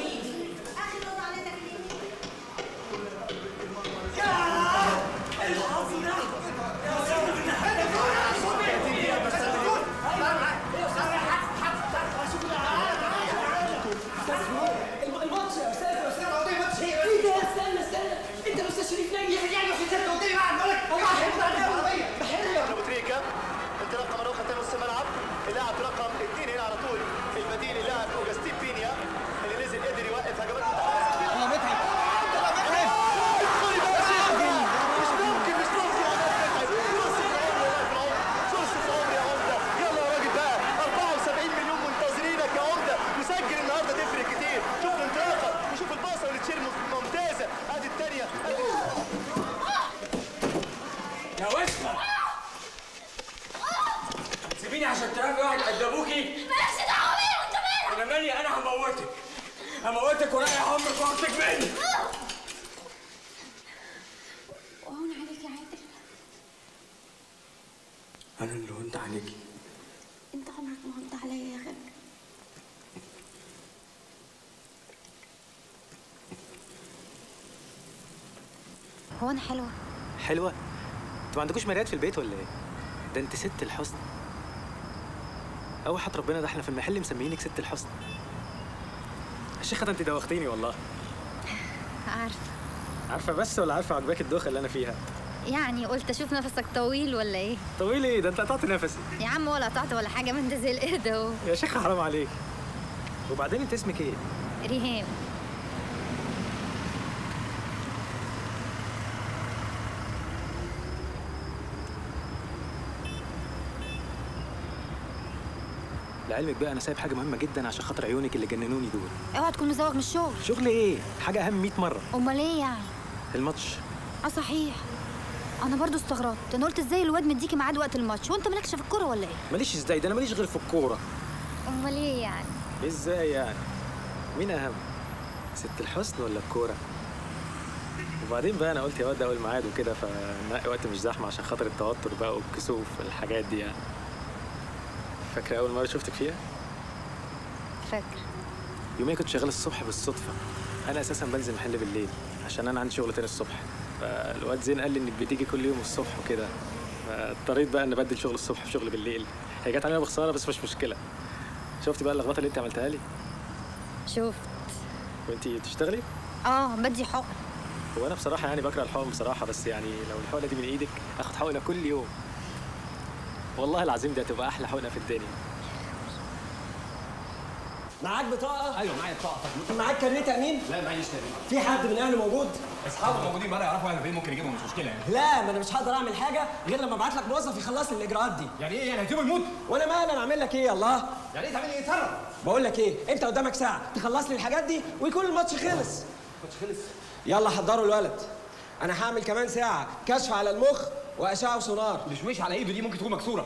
الماتش يا استاذ يا استاذ قدامي ماتش ايه ده استنى استنى انت الاستاذ شريف ناجي يعني وحيد انت قدامي قاعد بقول لك والله هيطلع عليا العربيه بحل ابو تريكه انطلاقه من رقم نص الملعب اللاعب رقم اثنين هنا على طول البديل اللاعب اوجستين بينيا اللي نزل قدر يوقف هجمات يلا متعب مش ممكن مش ممكن يا متعب فرصة عمر يا فرعون فرصة عمر يا عمدة يلا يا راجل بقى 74 مليون منتظرينك يا عمدة مسجل النهارده تفرق كتير شوف الانطلاقة وشوف الباصة والتشير ممتازة ادي الثانية ادي يا وسخة سيبيني عشان تعرفي واحد قد ابوكي مالكش دعوه بيا وانت مالك انا مالي انا هموتك هموتك ورايح عمرك واخدك مني وهون عليك يا عادل انا اللي هنت عليكي انت عمرك ما هنت عليا يا غالي هو انا حلوه حلوه انتوا ما عندكوش مرايات في البيت ولا ايه ده انت ست الحسن اول حط ربنا ده احنا في المحل مسميينك ست الحسن يا شيخه ده انت دوختيني والله عارفه عارفه بس ولا عارفه عجباك الدوخه اللي انا فيها يعني قلت اشوف نفسك طويل ولا ايه طويل ايه ده انت قطعت نفسي يا عم ولا قطعت ولا حاجه من ده زي القرد اهو يا شيخه حرام عليك وبعدين انت اسمك ايه ريهام لعلمك بقى انا سايب حاجه مهمه جدا عشان خاطر عيونك اللي جننوني دول اوعى تكون مزوغ من الشغل شغل ايه حاجه اهم 100 مره امال ايه يعني الماتش اه صحيح انا برضو استغربت انا قلت ازاي الواد مديكي ميعاد وقت الماتش وانت مالكش في الكوره ولا ايه ماليش ازاي ده انا ماليش غير في الكوره امال ايه يعني ازاي يعني مين اهم ست الحسن ولا الكوره وبعدين بقى انا قلت يا واد ده اول ميعاد وكده فنلاقي وقت مش زحمه عشان خاطر التوتر بقى والكسوف والحاجات دي يعني فاكره اول مره شفتك فيها فاكر يوميا كنت شغال الصبح بالصدفه انا اساسا بنزل محل بالليل عشان انا عندي شغل تاني الصبح فالواد زين قال لي انك بتيجي كل يوم الصبح وكده فاضطريت بقى ان ابدل شغل الصبح بشغل بالليل هي جت علينا بخساره بس مش مشكله شفتي بقى اللخبطه اللي انت عملتها لي شوف وانتي بتشتغلي اه بدي حقن هو انا بصراحه يعني بكره الحقن بصراحه بس يعني لو الحقنه دي من ايدك اخد حقنه كل يوم والله العظيم دي هتبقى احلى حقنه في الدنيا معاك بطاقه ايوه معايا بطاقه معاك كارنيه تامين لا معيش تاني في حد من اهله موجود اصحابه موجودين بره يعرفوا انا فين ممكن يجيبهم مش مشكله يعني لا ما انا مش هقدر اعمل حاجه غير لما ابعت لك موظف يخلص لي الاجراءات دي يعني ايه يعني هيسيبه يموت وانا مالي انا اعمل لك ايه الله يعني ايه تعمل ايه تصرف بقول لك ايه انت قدامك ساعه تخلص لي الحاجات دي ويكون الماتش خلص الماتش خلص يلا حضروا الولد انا هعمل كمان ساعه كشف على المخ واشعه وسونار مش مش على ايده دي ممكن تكون مكسوره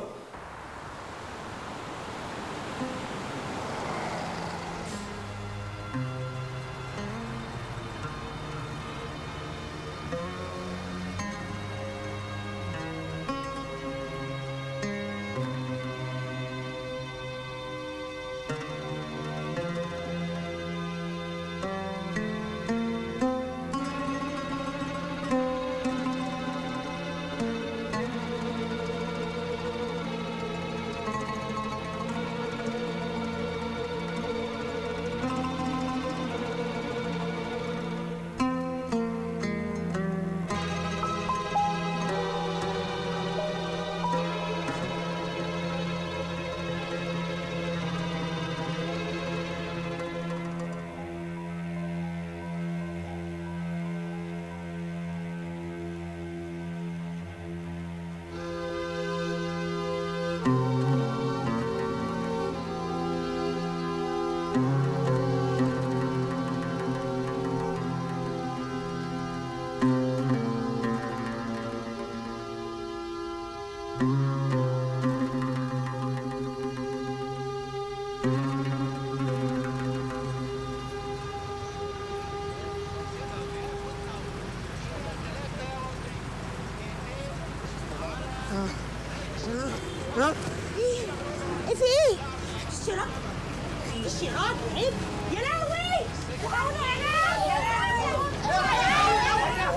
يا راجل عيب يا لهوي وقعونا يا ناس يا لهوي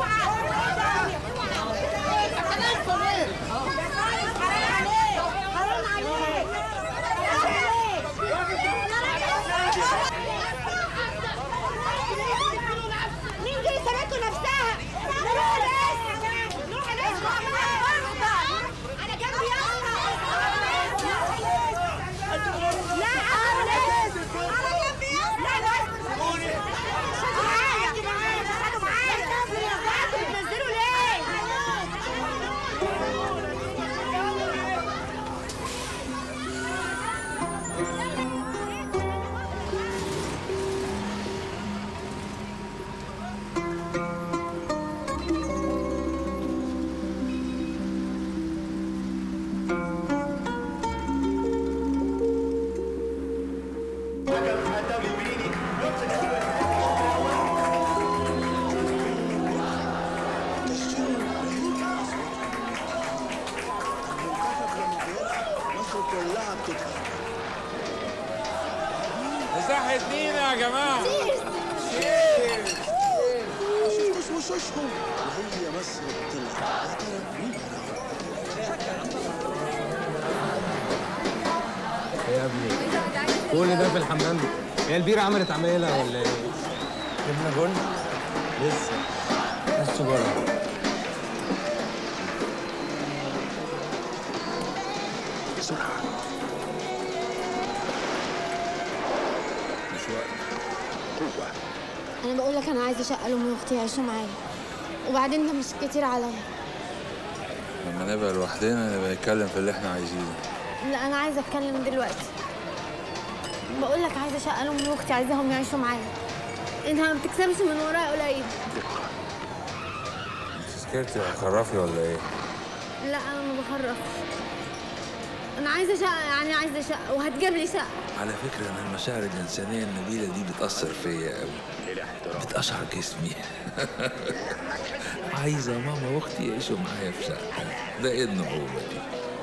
مين جاي سرقته نفسها؟ نروح ناس نروح ناس انا جنبي يلا لا على جنبي يلا لا شدوا معايا شدوا معايا بتنزلوا ليه؟ مصر كلها بتضحك مساحة مين يا جماعة؟ شوش وش وشهم وهي مصر بتلعب يا ترى مين يا ابني كل ده في الحمام هي البيرة عملت عمايلها ولا ايه؟ جبنا جول؟ لسه لسه بره بسرعة مش وقت قوة انا بقول لك انا عايزه شقه لامي واختي يعيشوا معايا وبعدين ده مش كتير عليا لما نبقى لوحدنا نبقى نتكلم في اللي احنا عايزينه لا انا عايزه اتكلم دلوقتي بقول لك عايزه شقه لامي واختي عايزاهم يعيشوا معايا انها ما بتكسبش من ورايا قليل سكرتي خرافي ولا ايه؟ لا انا ما بخرفش انا عايزه شقه يعني عايزه شقه وهتجيب لي شقه على فكرة أنا المشاعر الإنسانية النبيلة دي بتأثر فيا أوي بتقشعر جسمي عايزة ماما وأختي يعيشوا معايا في شقة ده إيه النعومة دي؟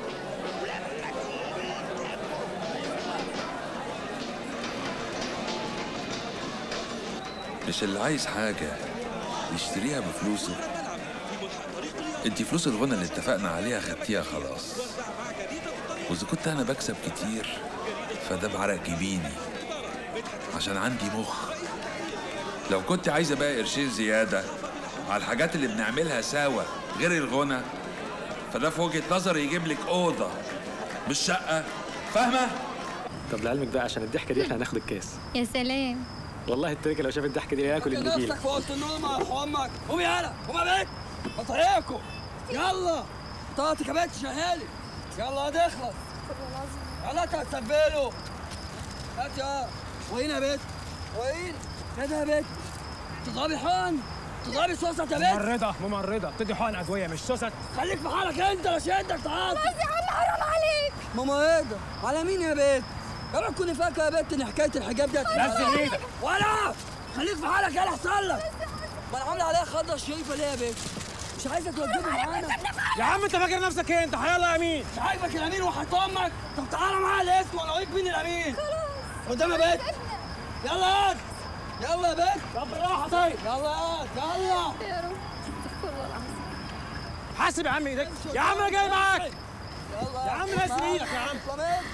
مش اللي عايز حاجة يشتريها بفلوسه انت فلوس الغنى اللي اتفقنا عليها خدتيها خلاص واذا كنت انا بكسب كتير فده بعرق جبيني عشان عندي مخ لو كنت عايزه بقى قرشين زياده على الحاجات اللي بنعملها سوا غير الغنى فده في وجهه نظري يجيب لك اوضه مش شقه فاهمه طب لعلمك بقى عشان الضحكه دي احنا هناخد الكاس يا سلام والله التركه لو شاف الضحكه دي هياكل النجيل نفسك في اوضه النوم يا امك قومي يالا قومي يا بنت بطريقكم يلا طاقتك يا بنت شهالي يلا هتخلص يلا تسبلوا هات يا وين يا بنت وين ايه ده يا بنت تضربي حقن تضربي سوسة يا بنت ممرضة ممرضة بتدي حقن أدوية مش سوست خليك في حالك انت لا شدك تعال بس يا عم حرام عليك ماما ايه ده على مين يا بنت اوعى تكوني فاكره يا بنت ان حكايه الحجاب دي نزل ايدك. ولا خليك في حالك يلا احسن لك ما انا عامله عليها خضه شريفه ليه يا بنت مش عايزه توجبي معانا يا عم أنت فاكر نفسك إيه أنت حيالله يا أمين مش عاجبك الامين وحيط امك طب تعالى معايا الاسم وانا اوريك مين الامين قدام يا بنت يلا هات يلا يا بنت طب بالراحة طيب يلا هات يلا يا رب استغفر الله العظيم حاسب يا عم إيدك يا عم أنا جاي معاك يلا يا عم ناس إيدك يا عم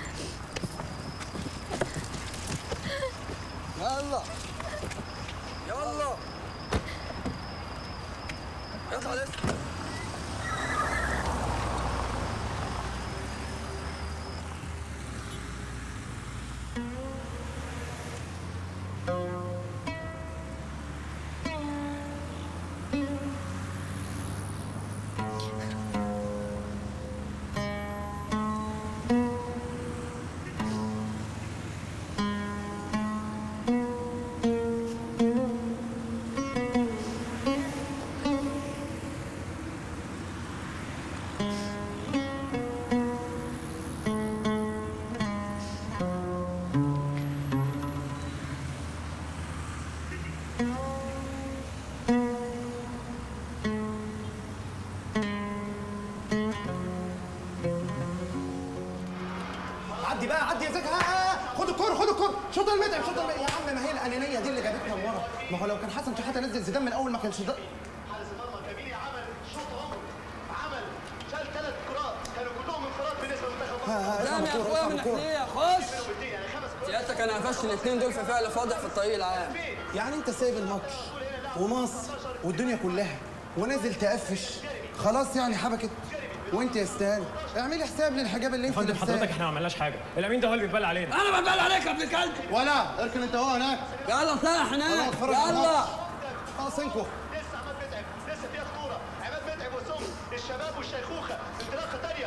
يلا يلا يلا لسه شوط المتعب شوط المتعب يا عم ما هي الانانيه دي اللي جابتنا لورا ما هو لو كان حسن شحاته نزل زيدان من اول ما كانش ده حارس المرمى كاميلي عمل شوط عمر عمل شال ثلاث كرات كانوا كلهم انفراد بالنسبه لمنتخب سلام يا اخويا من ناحيه خش سيادتك انا قفشت الاثنين دول في فعل فاضح في الطريق العام يعني انت سايب الماتش ومصر والدنيا كلها ونازل تقفش خلاص يعني حبكت وانت يا استاذ اعملي حساب للحجاب اللي انت فندم لابساه. حضرتك احنا ما عملناش حاجه الامين ده هو اللي بيتبلى علينا انا بتبال عليك يا ابن الكلب ولا اركن انت هو هناك يلا طلع يلا هناك اتفرج على يلا الماتش. خلاص انكم لسه عماد متعب لسه فيها خطوره عماد متعب وسم الشباب والشيخوخه انطلاقه ثانيه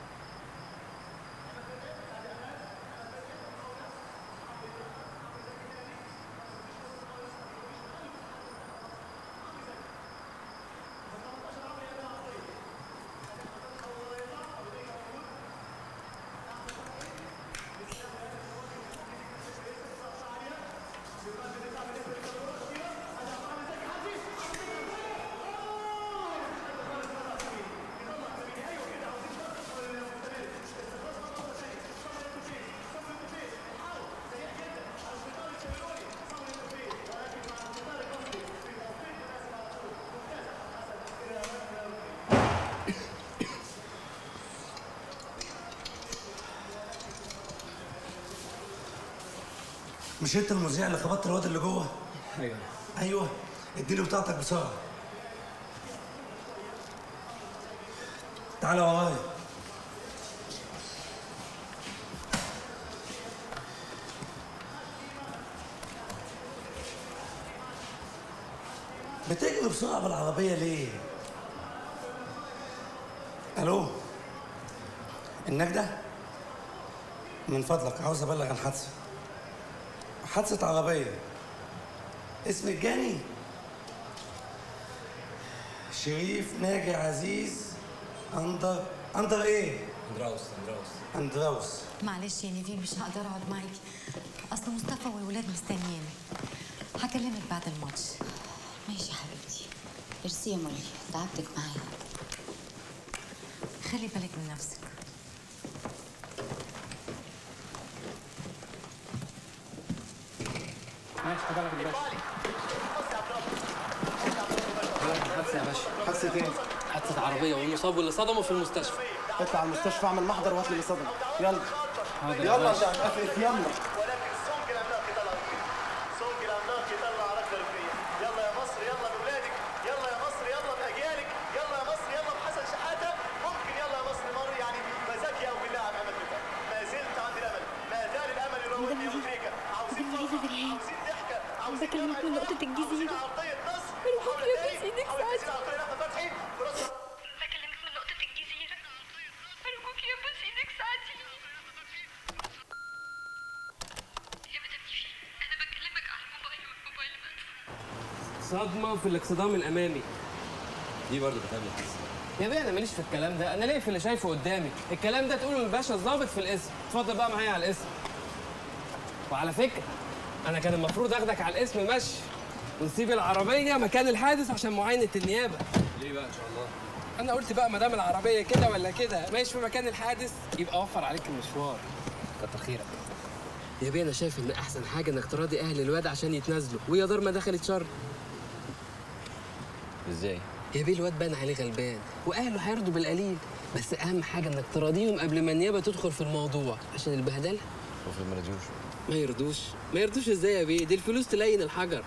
مش انت المذيع اللي خبطت الواد اللي جوه؟ ايوه ايوه اديله بتاعتك بسرعه تعالى ورايا بتجري بسرعه بالعربيه ليه؟ الو النجدة من فضلك عاوز ابلغ عن حادثه حادثه عربيه اسم الجاني شريف ناجي عزيز اندر اندر ايه؟ اندراوس اندراوس اندراوس معلش يا نيفين مش هقدر اقعد معاكي اصل مصطفى والولاد مستنيين هكلمك بعد الماتش ماشي يا حبيبتي ميرسي يا مولي تعبتك معايا خلي بالك من نفسك ماشي حضرتك الباشا حادثه يا باشا حادثه ايه؟ حادثة عربية والمصاب واللي صدمه في المستشفى اطلع على المستشفى اعمل محضر وهات لي اللي صدمه يلا حاضر يا يلا باشا. عشان افقف يلا ولكن سونج العملاق طلع ركبيه سونج العملاق يطلع ركبه ركبيه يلا يا مصر يلا باولادك يلا يا مصر يلا باجيالك يلا يا مصر يلا بحسن شحاته ممكن يلا يا مصر مر يعني فزكي او بالله عم عمل متعب ما زلت عندي الامل ما زال الامل يراودني يا ابو تريكه عاوزين فرحه عاوزين ضحكه عاوزين بكلمك من نقطة الجزيرة عرضيه نصر أرجوك يا بس إيدك عاوز عرضيه نقطه فتحي فرصه بكلمك من نقطة الجزيرة أرجوك يا بس إيدك ساعديني يا مدام نيفين أنا بكلمك على الموبايل والموبايل بس صدمة في الاكسدام الأمامي دي برضه بتعمل حادثه يا بيه أنا ماليش في الكلام ده أنا ليه في اللي شايفه قدامي الكلام ده تقوله للباشا الضابط في الاسم اتفضل بقى معايا على الاسم وعلى فكرة أنا كان المفروض أخدك على الاسم مشي ونسيب العربية مكان الحادث عشان معاينة النيابة ليه بقى ان شاء الله أنا قلت بقى ما دام العربية كده ولا كده ماشي في مكان الحادث يبقى وفر عليك المشوار كتر خيرك يا بيه أنا شايف إن أحسن حاجة إنك تراضي أهل الواد عشان يتنازلوا ويا دار ما دخلت شر ازاي؟ يا بيه الواد بان عليه غلبان واهله هيرضوا بالقليل بس اهم حاجه انك تراضيهم قبل ما النيابه تدخل في الموضوع عشان البهدله المفروض ما رضيوش ما يرضوش ما يرضوش ازاي يا بيه دي الفلوس تلين الحجر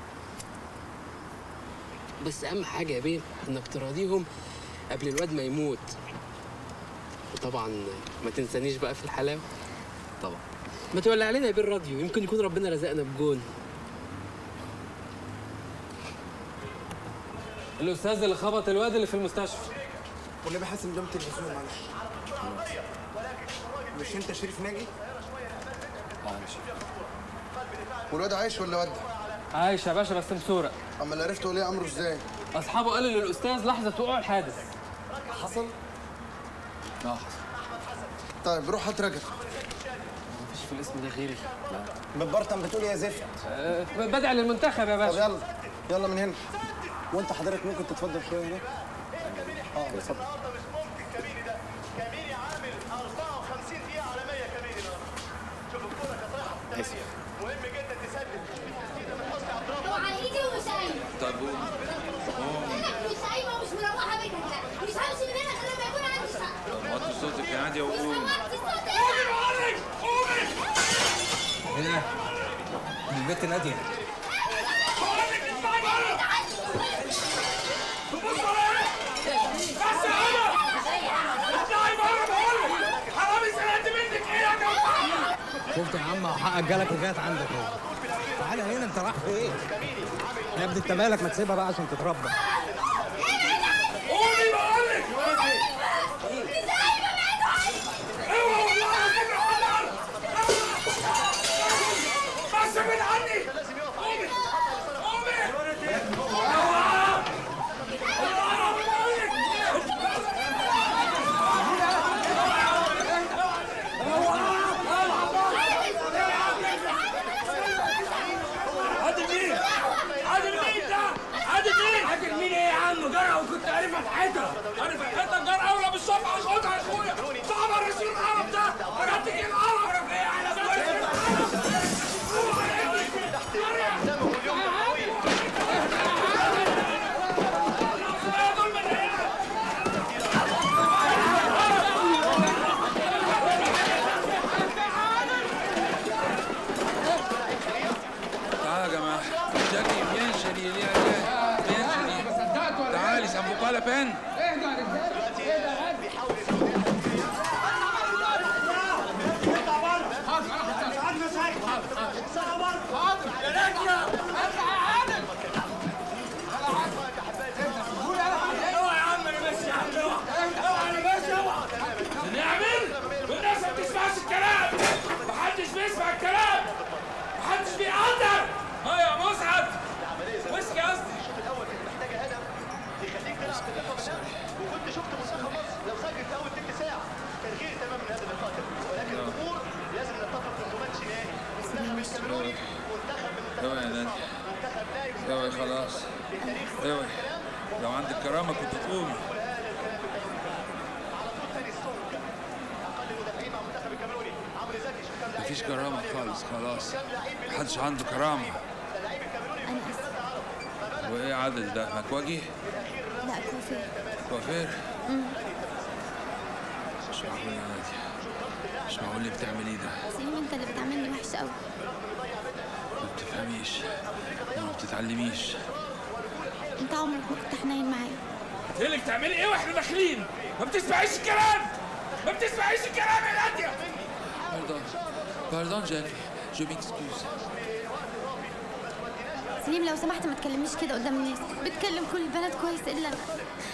بس اهم حاجه يا بيه انك تراضيهم قبل الواد ما يموت وطبعا ما تنسانيش بقى في الحلاوه طبعا ما تولع علينا يا بيه الراديو يمكن يكون ربنا رزقنا بجون الاستاذ اللي خبط الواد اللي في المستشفى واللي بحاسب قدام التلفزيون معلش مش انت شريف ناجي؟ معلش والواد عايش ولا ودع؟ عايش يا باشا بس مسورق اما اللي عرفته وليه امره ازاي؟ اصحابه قالوا للاستاذ لحظه وقوع الحادث حصل؟ اه حصل طيب روح هات رجل مفيش في الاسم ده غيري بالبرطم بتقول يا زفت أه بدعي للمنتخب يا طب باشا يلا يلا من هنا وانت حضرتك ممكن تتفضل شويه هناك اه اتفضل كاميني ده كاميني عامل 54 دقيقة على 100 كاميني النهارده شوف الكورة كانت رايحة في 8 مهم وعلى ايدي ومش قايمه طب قوم قوم انا مش قايمه ومش مروحه بيتك لا مش همشي من هنا غير لما يكون عندي شقه طب وطي صوتك يا ناديه مش وقوم هوطي صوتي ايه ده؟ دي البت ناديه بس يا عمر اطلعي بره بقول لك حرامي سرقت منك ايه يا جماعه شفت يا عم أهو حقك جالك وجات عندك اهو تعالى هنا انت رايح فين؟ يا ابني انت مالك ما تسيبها بقى عشان تتربى قومي بقول لك اوعى والله العظيم حضر بس ابعد عني قومي قومي اوعى اوعى بقول لك عادل مين؟ عادل مين ده؟ عادل مين؟ عادل مين ايه يا عم؟ جرأة وكنت عارف فتحتها، عارف فتحتها جرأة ولا بالصبح خدها يا اخويا، صعب الرسول العرب ده، بجد ايه العرب؟ ايه على تعالوا يا جماعه جاكي bien chérie il est allé bien chérie تعالي ça vaut pas la peine اوعى يا عم انا ماشي يا عم اوعى اوعى انا ماشي اوعى نعمل والناس ما بتسمعش الكلام محدش بيسمع الكلام محدش بيقدر ها يا مسعد ويسكي قصدي وكنت شفت منتخب مصر لو سجل في اول تلت ساعه كان غير تمام من هذا القاتل ولكن الامور لازم نتفق انه ماتش نهائي المنتخب الكاميروني منتخب من اوعي يا ناديه اوعي خلاص اوعي لو عندك كرامه كنت تقومي مفيش كرامه خالص خلاص محدش عنده كرامه انا اسفه وايه عدد ده مكواجي لا كوفي كوافير مش معقول يا ناديه مش معقول اللي بتعمل ايه ده سليم انت اللي بتعملني وحش قوي ما بتفهميش ما بتتعلميش انت عمرك ما كنت حنين معايا قلت لك تعملي ايه واحنا داخلين ما بتسمعيش الكلام ما بتسمعيش الكلام يا ناديه باردون باردون جاكي جو ميكسكوز سليم لو سمحت ما تكلمنيش كده قدام الناس بتكلم كل البنات كويس الا انا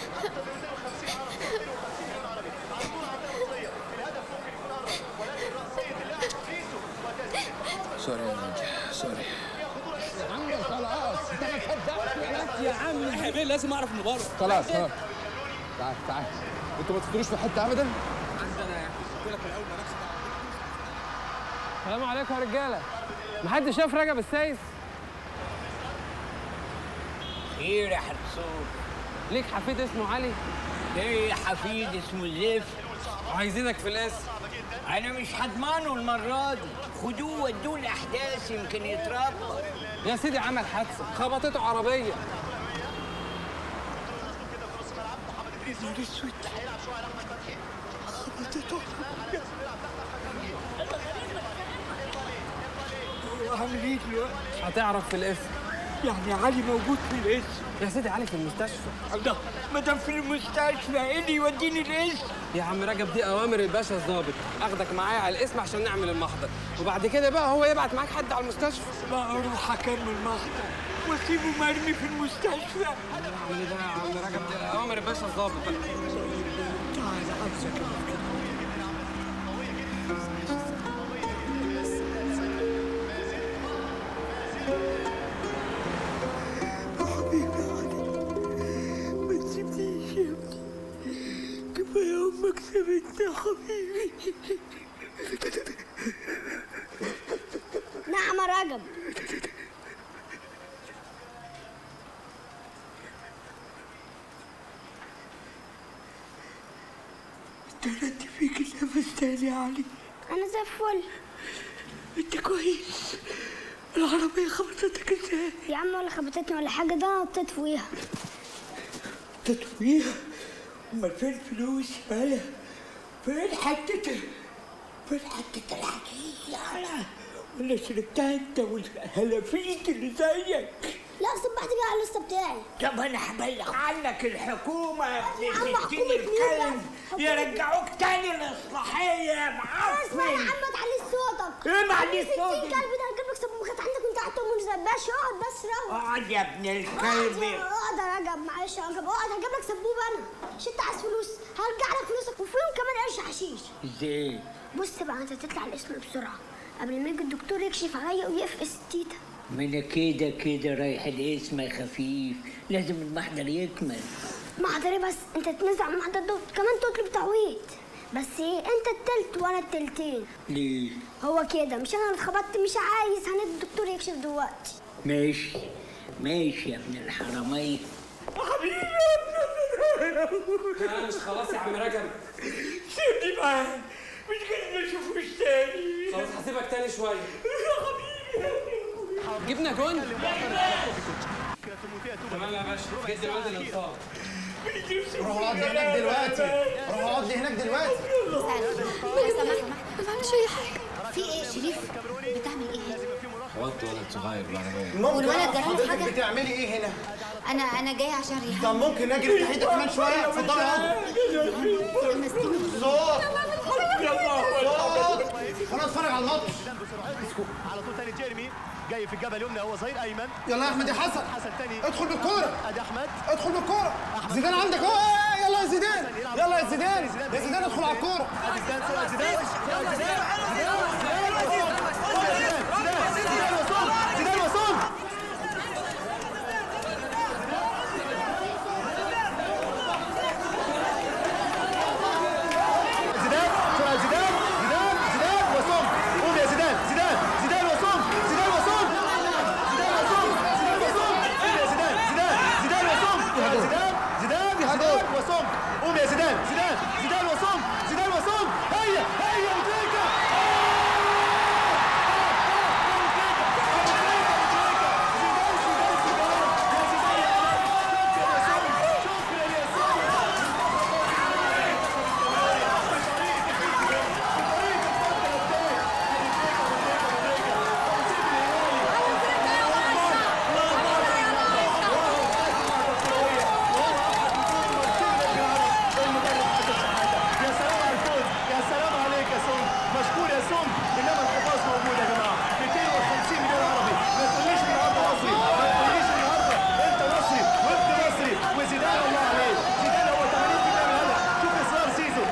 سوري يا ناديه سوري يا عم خلاص انت ما صدقت يا عم الحبيب لازم اعرف من بره خلاص خلاص تعال تعال انتوا ما تفطروش في حته ابدا عندنا قلت لك من اول ما نفسي السلام عليكم يا رجاله محدش شاف رجب السايس خير يا حرصون ليك حفيد اسمه علي ليه حفيد اسمه زيف عايزينك في الاسم انا مش هضمانه المره دي خدوه ودوه الاحداث يمكن يتربى يا سيدي عمل حادثه خبطته عربيه هعمل ايه دلوقتي؟ هتعرف في الاسم يعني علي موجود في الاسم يا سيدي علي في المستشفى الله ما دام في المستشفى ايه اللي يوديني الاسم؟ يا عم رجب دي اوامر الباشا الظابط اخدك معايا على الاسم عشان نعمل المحضر وبعد كده بقى هو يبعت معاك حد على المستشفى ما اروح اكمل محضر واسيبه مرمي في المستشفى اعمل ايه بقى يا عم رجب دي اوامر الباشا الظابط بقى تعالى عاوزك ما تسيبنيش يا ابني كفايه امك سابتني يا حبيبي نعم يا رجب اتردت فيك النفس تاني يا علي انا زي الفل انت كويس العربية خبطتك ازاي؟ يا عم ولا خبطتني ولا حاجه ده انا نطيت فوقيها تطويها امال فين الفلوس مالها فين حتة فين حتة الحديد يالا ولا شربتها انت والهلافيت اللي زيك لا صبحت بيها على اللسه بتاعي طب انا هبلغ عنك الحكومة يا ابن يا عم الستين حكومة مين الكلب بقى؟ يرجعوك تاني للإصلاحية يا معفن اسمع يا عم ما تعليش صوتك ايه ما عليش ستين صوتي؟ كلب ده هجيب لك سبوبه كانت عندك وانت قاعد تقوم مزباش اقعد بس روح اقعد يا ابن اقعد الكلب يا- اقعد يا رجب معلش يا رجب اقعد هجيب لك سبوبه انا مش انت عايز فلوس هرجع لك فلوسك وفيهم كمان قرش حشيش ازاي؟ بص بقى انت تطلع الاسم بسرعه قبل ما يجي الدكتور يكشف عليا ويفقس التيتا ما انا كده كده رايح الاسم يا خفيف لازم المحضر يكمل محضري بس انت تنزع من المحضر ده كمان تطلب تعويض بس ايه انت التلت وانا التلتين ليه؟ هو كده مش انا اللي اتخبطت مش عايز هندي الدكتور يكشف دلوقتي ماشي ماشي يا ابن الحرامية لا مش خلاص يا عم رجب سيبني بقى مش كده ما اشوفوش تاني خلاص هسيبك تاني شويه جبنا جون تمام يا باشا جد الواد الانصار روح اقعد لي هناك دلوقتي روح اقعد لي هناك دلوقتي ما بعملش اي حاجه في ايه شريف بتعمل ايه هو انت ولد صغير بعد والولد جرى له حضرتك حاجه بتعملي ايه هنا؟ انا انا جايه عشان ريهام طب ممكن اجي من ناحيتك كمان شويه؟ اتفضلي اقعدي صوت صوت خلاص اتفرج على الماتش على طول تاني جيرمي جاي في الجبهه اليمنى هو ظهير ايمن يلا يا احمد يا حسن حسن تاني ادخل بالكوره ادي احمد ادخل بالكوره زيدان عندك اهو إيه، يلا يا زيدان يلا يا زيدان يا زيدان ادخل على الكوره ادي زيدان سرعه زيدان زيدان وصول زيدان وصول زيدان سرعه زيدان زيدان زيدان وصول قوم يا زيدان زيدان زيدان وصول زيدان وصول زيدان وصول زيدان وصول قوم يا زيدان زيدان زيدان وصول زيدان زيدان زيدان وصول قوم يا زيدان زيدان زيدان وصول زيدان وصول هيا هيا بوتريكا يا سلام على الفوز يا سلام عليك يا سوم مشكور يا سوم انما الحفاظ موجود يا جماعه 250 مليون عربي ما تقوليش النهارده مصري ما تقوليش النهارده انت مصري وابن مصري وزيدان الله عليه زيدان هو 80% من الهدف شوف اصرار زيزو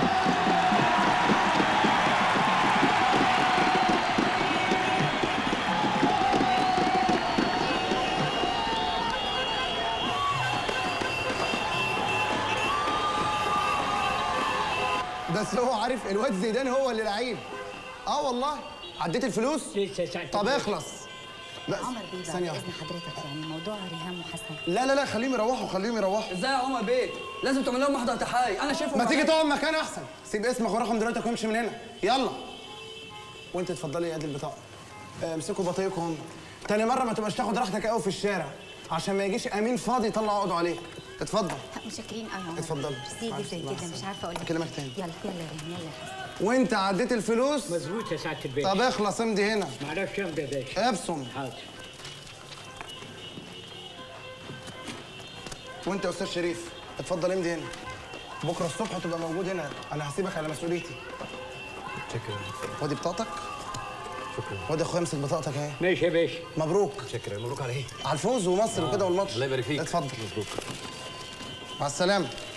بس هو عارف الواد زيدان هو اللي لعيب اه والله عديت الفلوس طب اخلص لا عمر بيه بعد ثانية واحدة. اذن حضرتك يعني موضوع ريهام وحسن لا لا لا خليهم يروحوا خليهم يروحوا ازاي يا عمر بيه لازم تعمل لهم محضر تحايل انا شايفهم ما تيجي عليك. تقعد مكان احسن سيب اسمك ورقم دلوقتي وامشي من هنا يلا وانت اتفضلي ادي البطاقه آه، امسكوا بطايقكم تاني مره ما تبقاش تاخد راحتك قوي في الشارع عشان ما يجيش امين فاضي يطلع عقده عليك اتفضل متشكرين قوي يا عمر اتفضل. ميرسي مع جدا السلامة. جدا مش عارفه اقول لك أكلمك تاني. يلا يلا يا ريهام يلا يا حسن وانت عديت الفلوس مظبوط يا سعاده الباشا طب اخلص امضي هنا ما اعرفش امضي يا باشا ابصم حاضر وانت يا استاذ شريف اتفضل امضي هنا بكره الصبح تبقى موجود هنا انا هسيبك على مسؤوليتي شكرا ودي بطاقتك شكرا وادي اخويا امسك بطاقتك اهي ماشي يا باشا مبروك شكرا مبروك على ايه؟ على الفوز ومصر وكده والماتش الله يبارك فيك اتفضل مبروك مع السلامه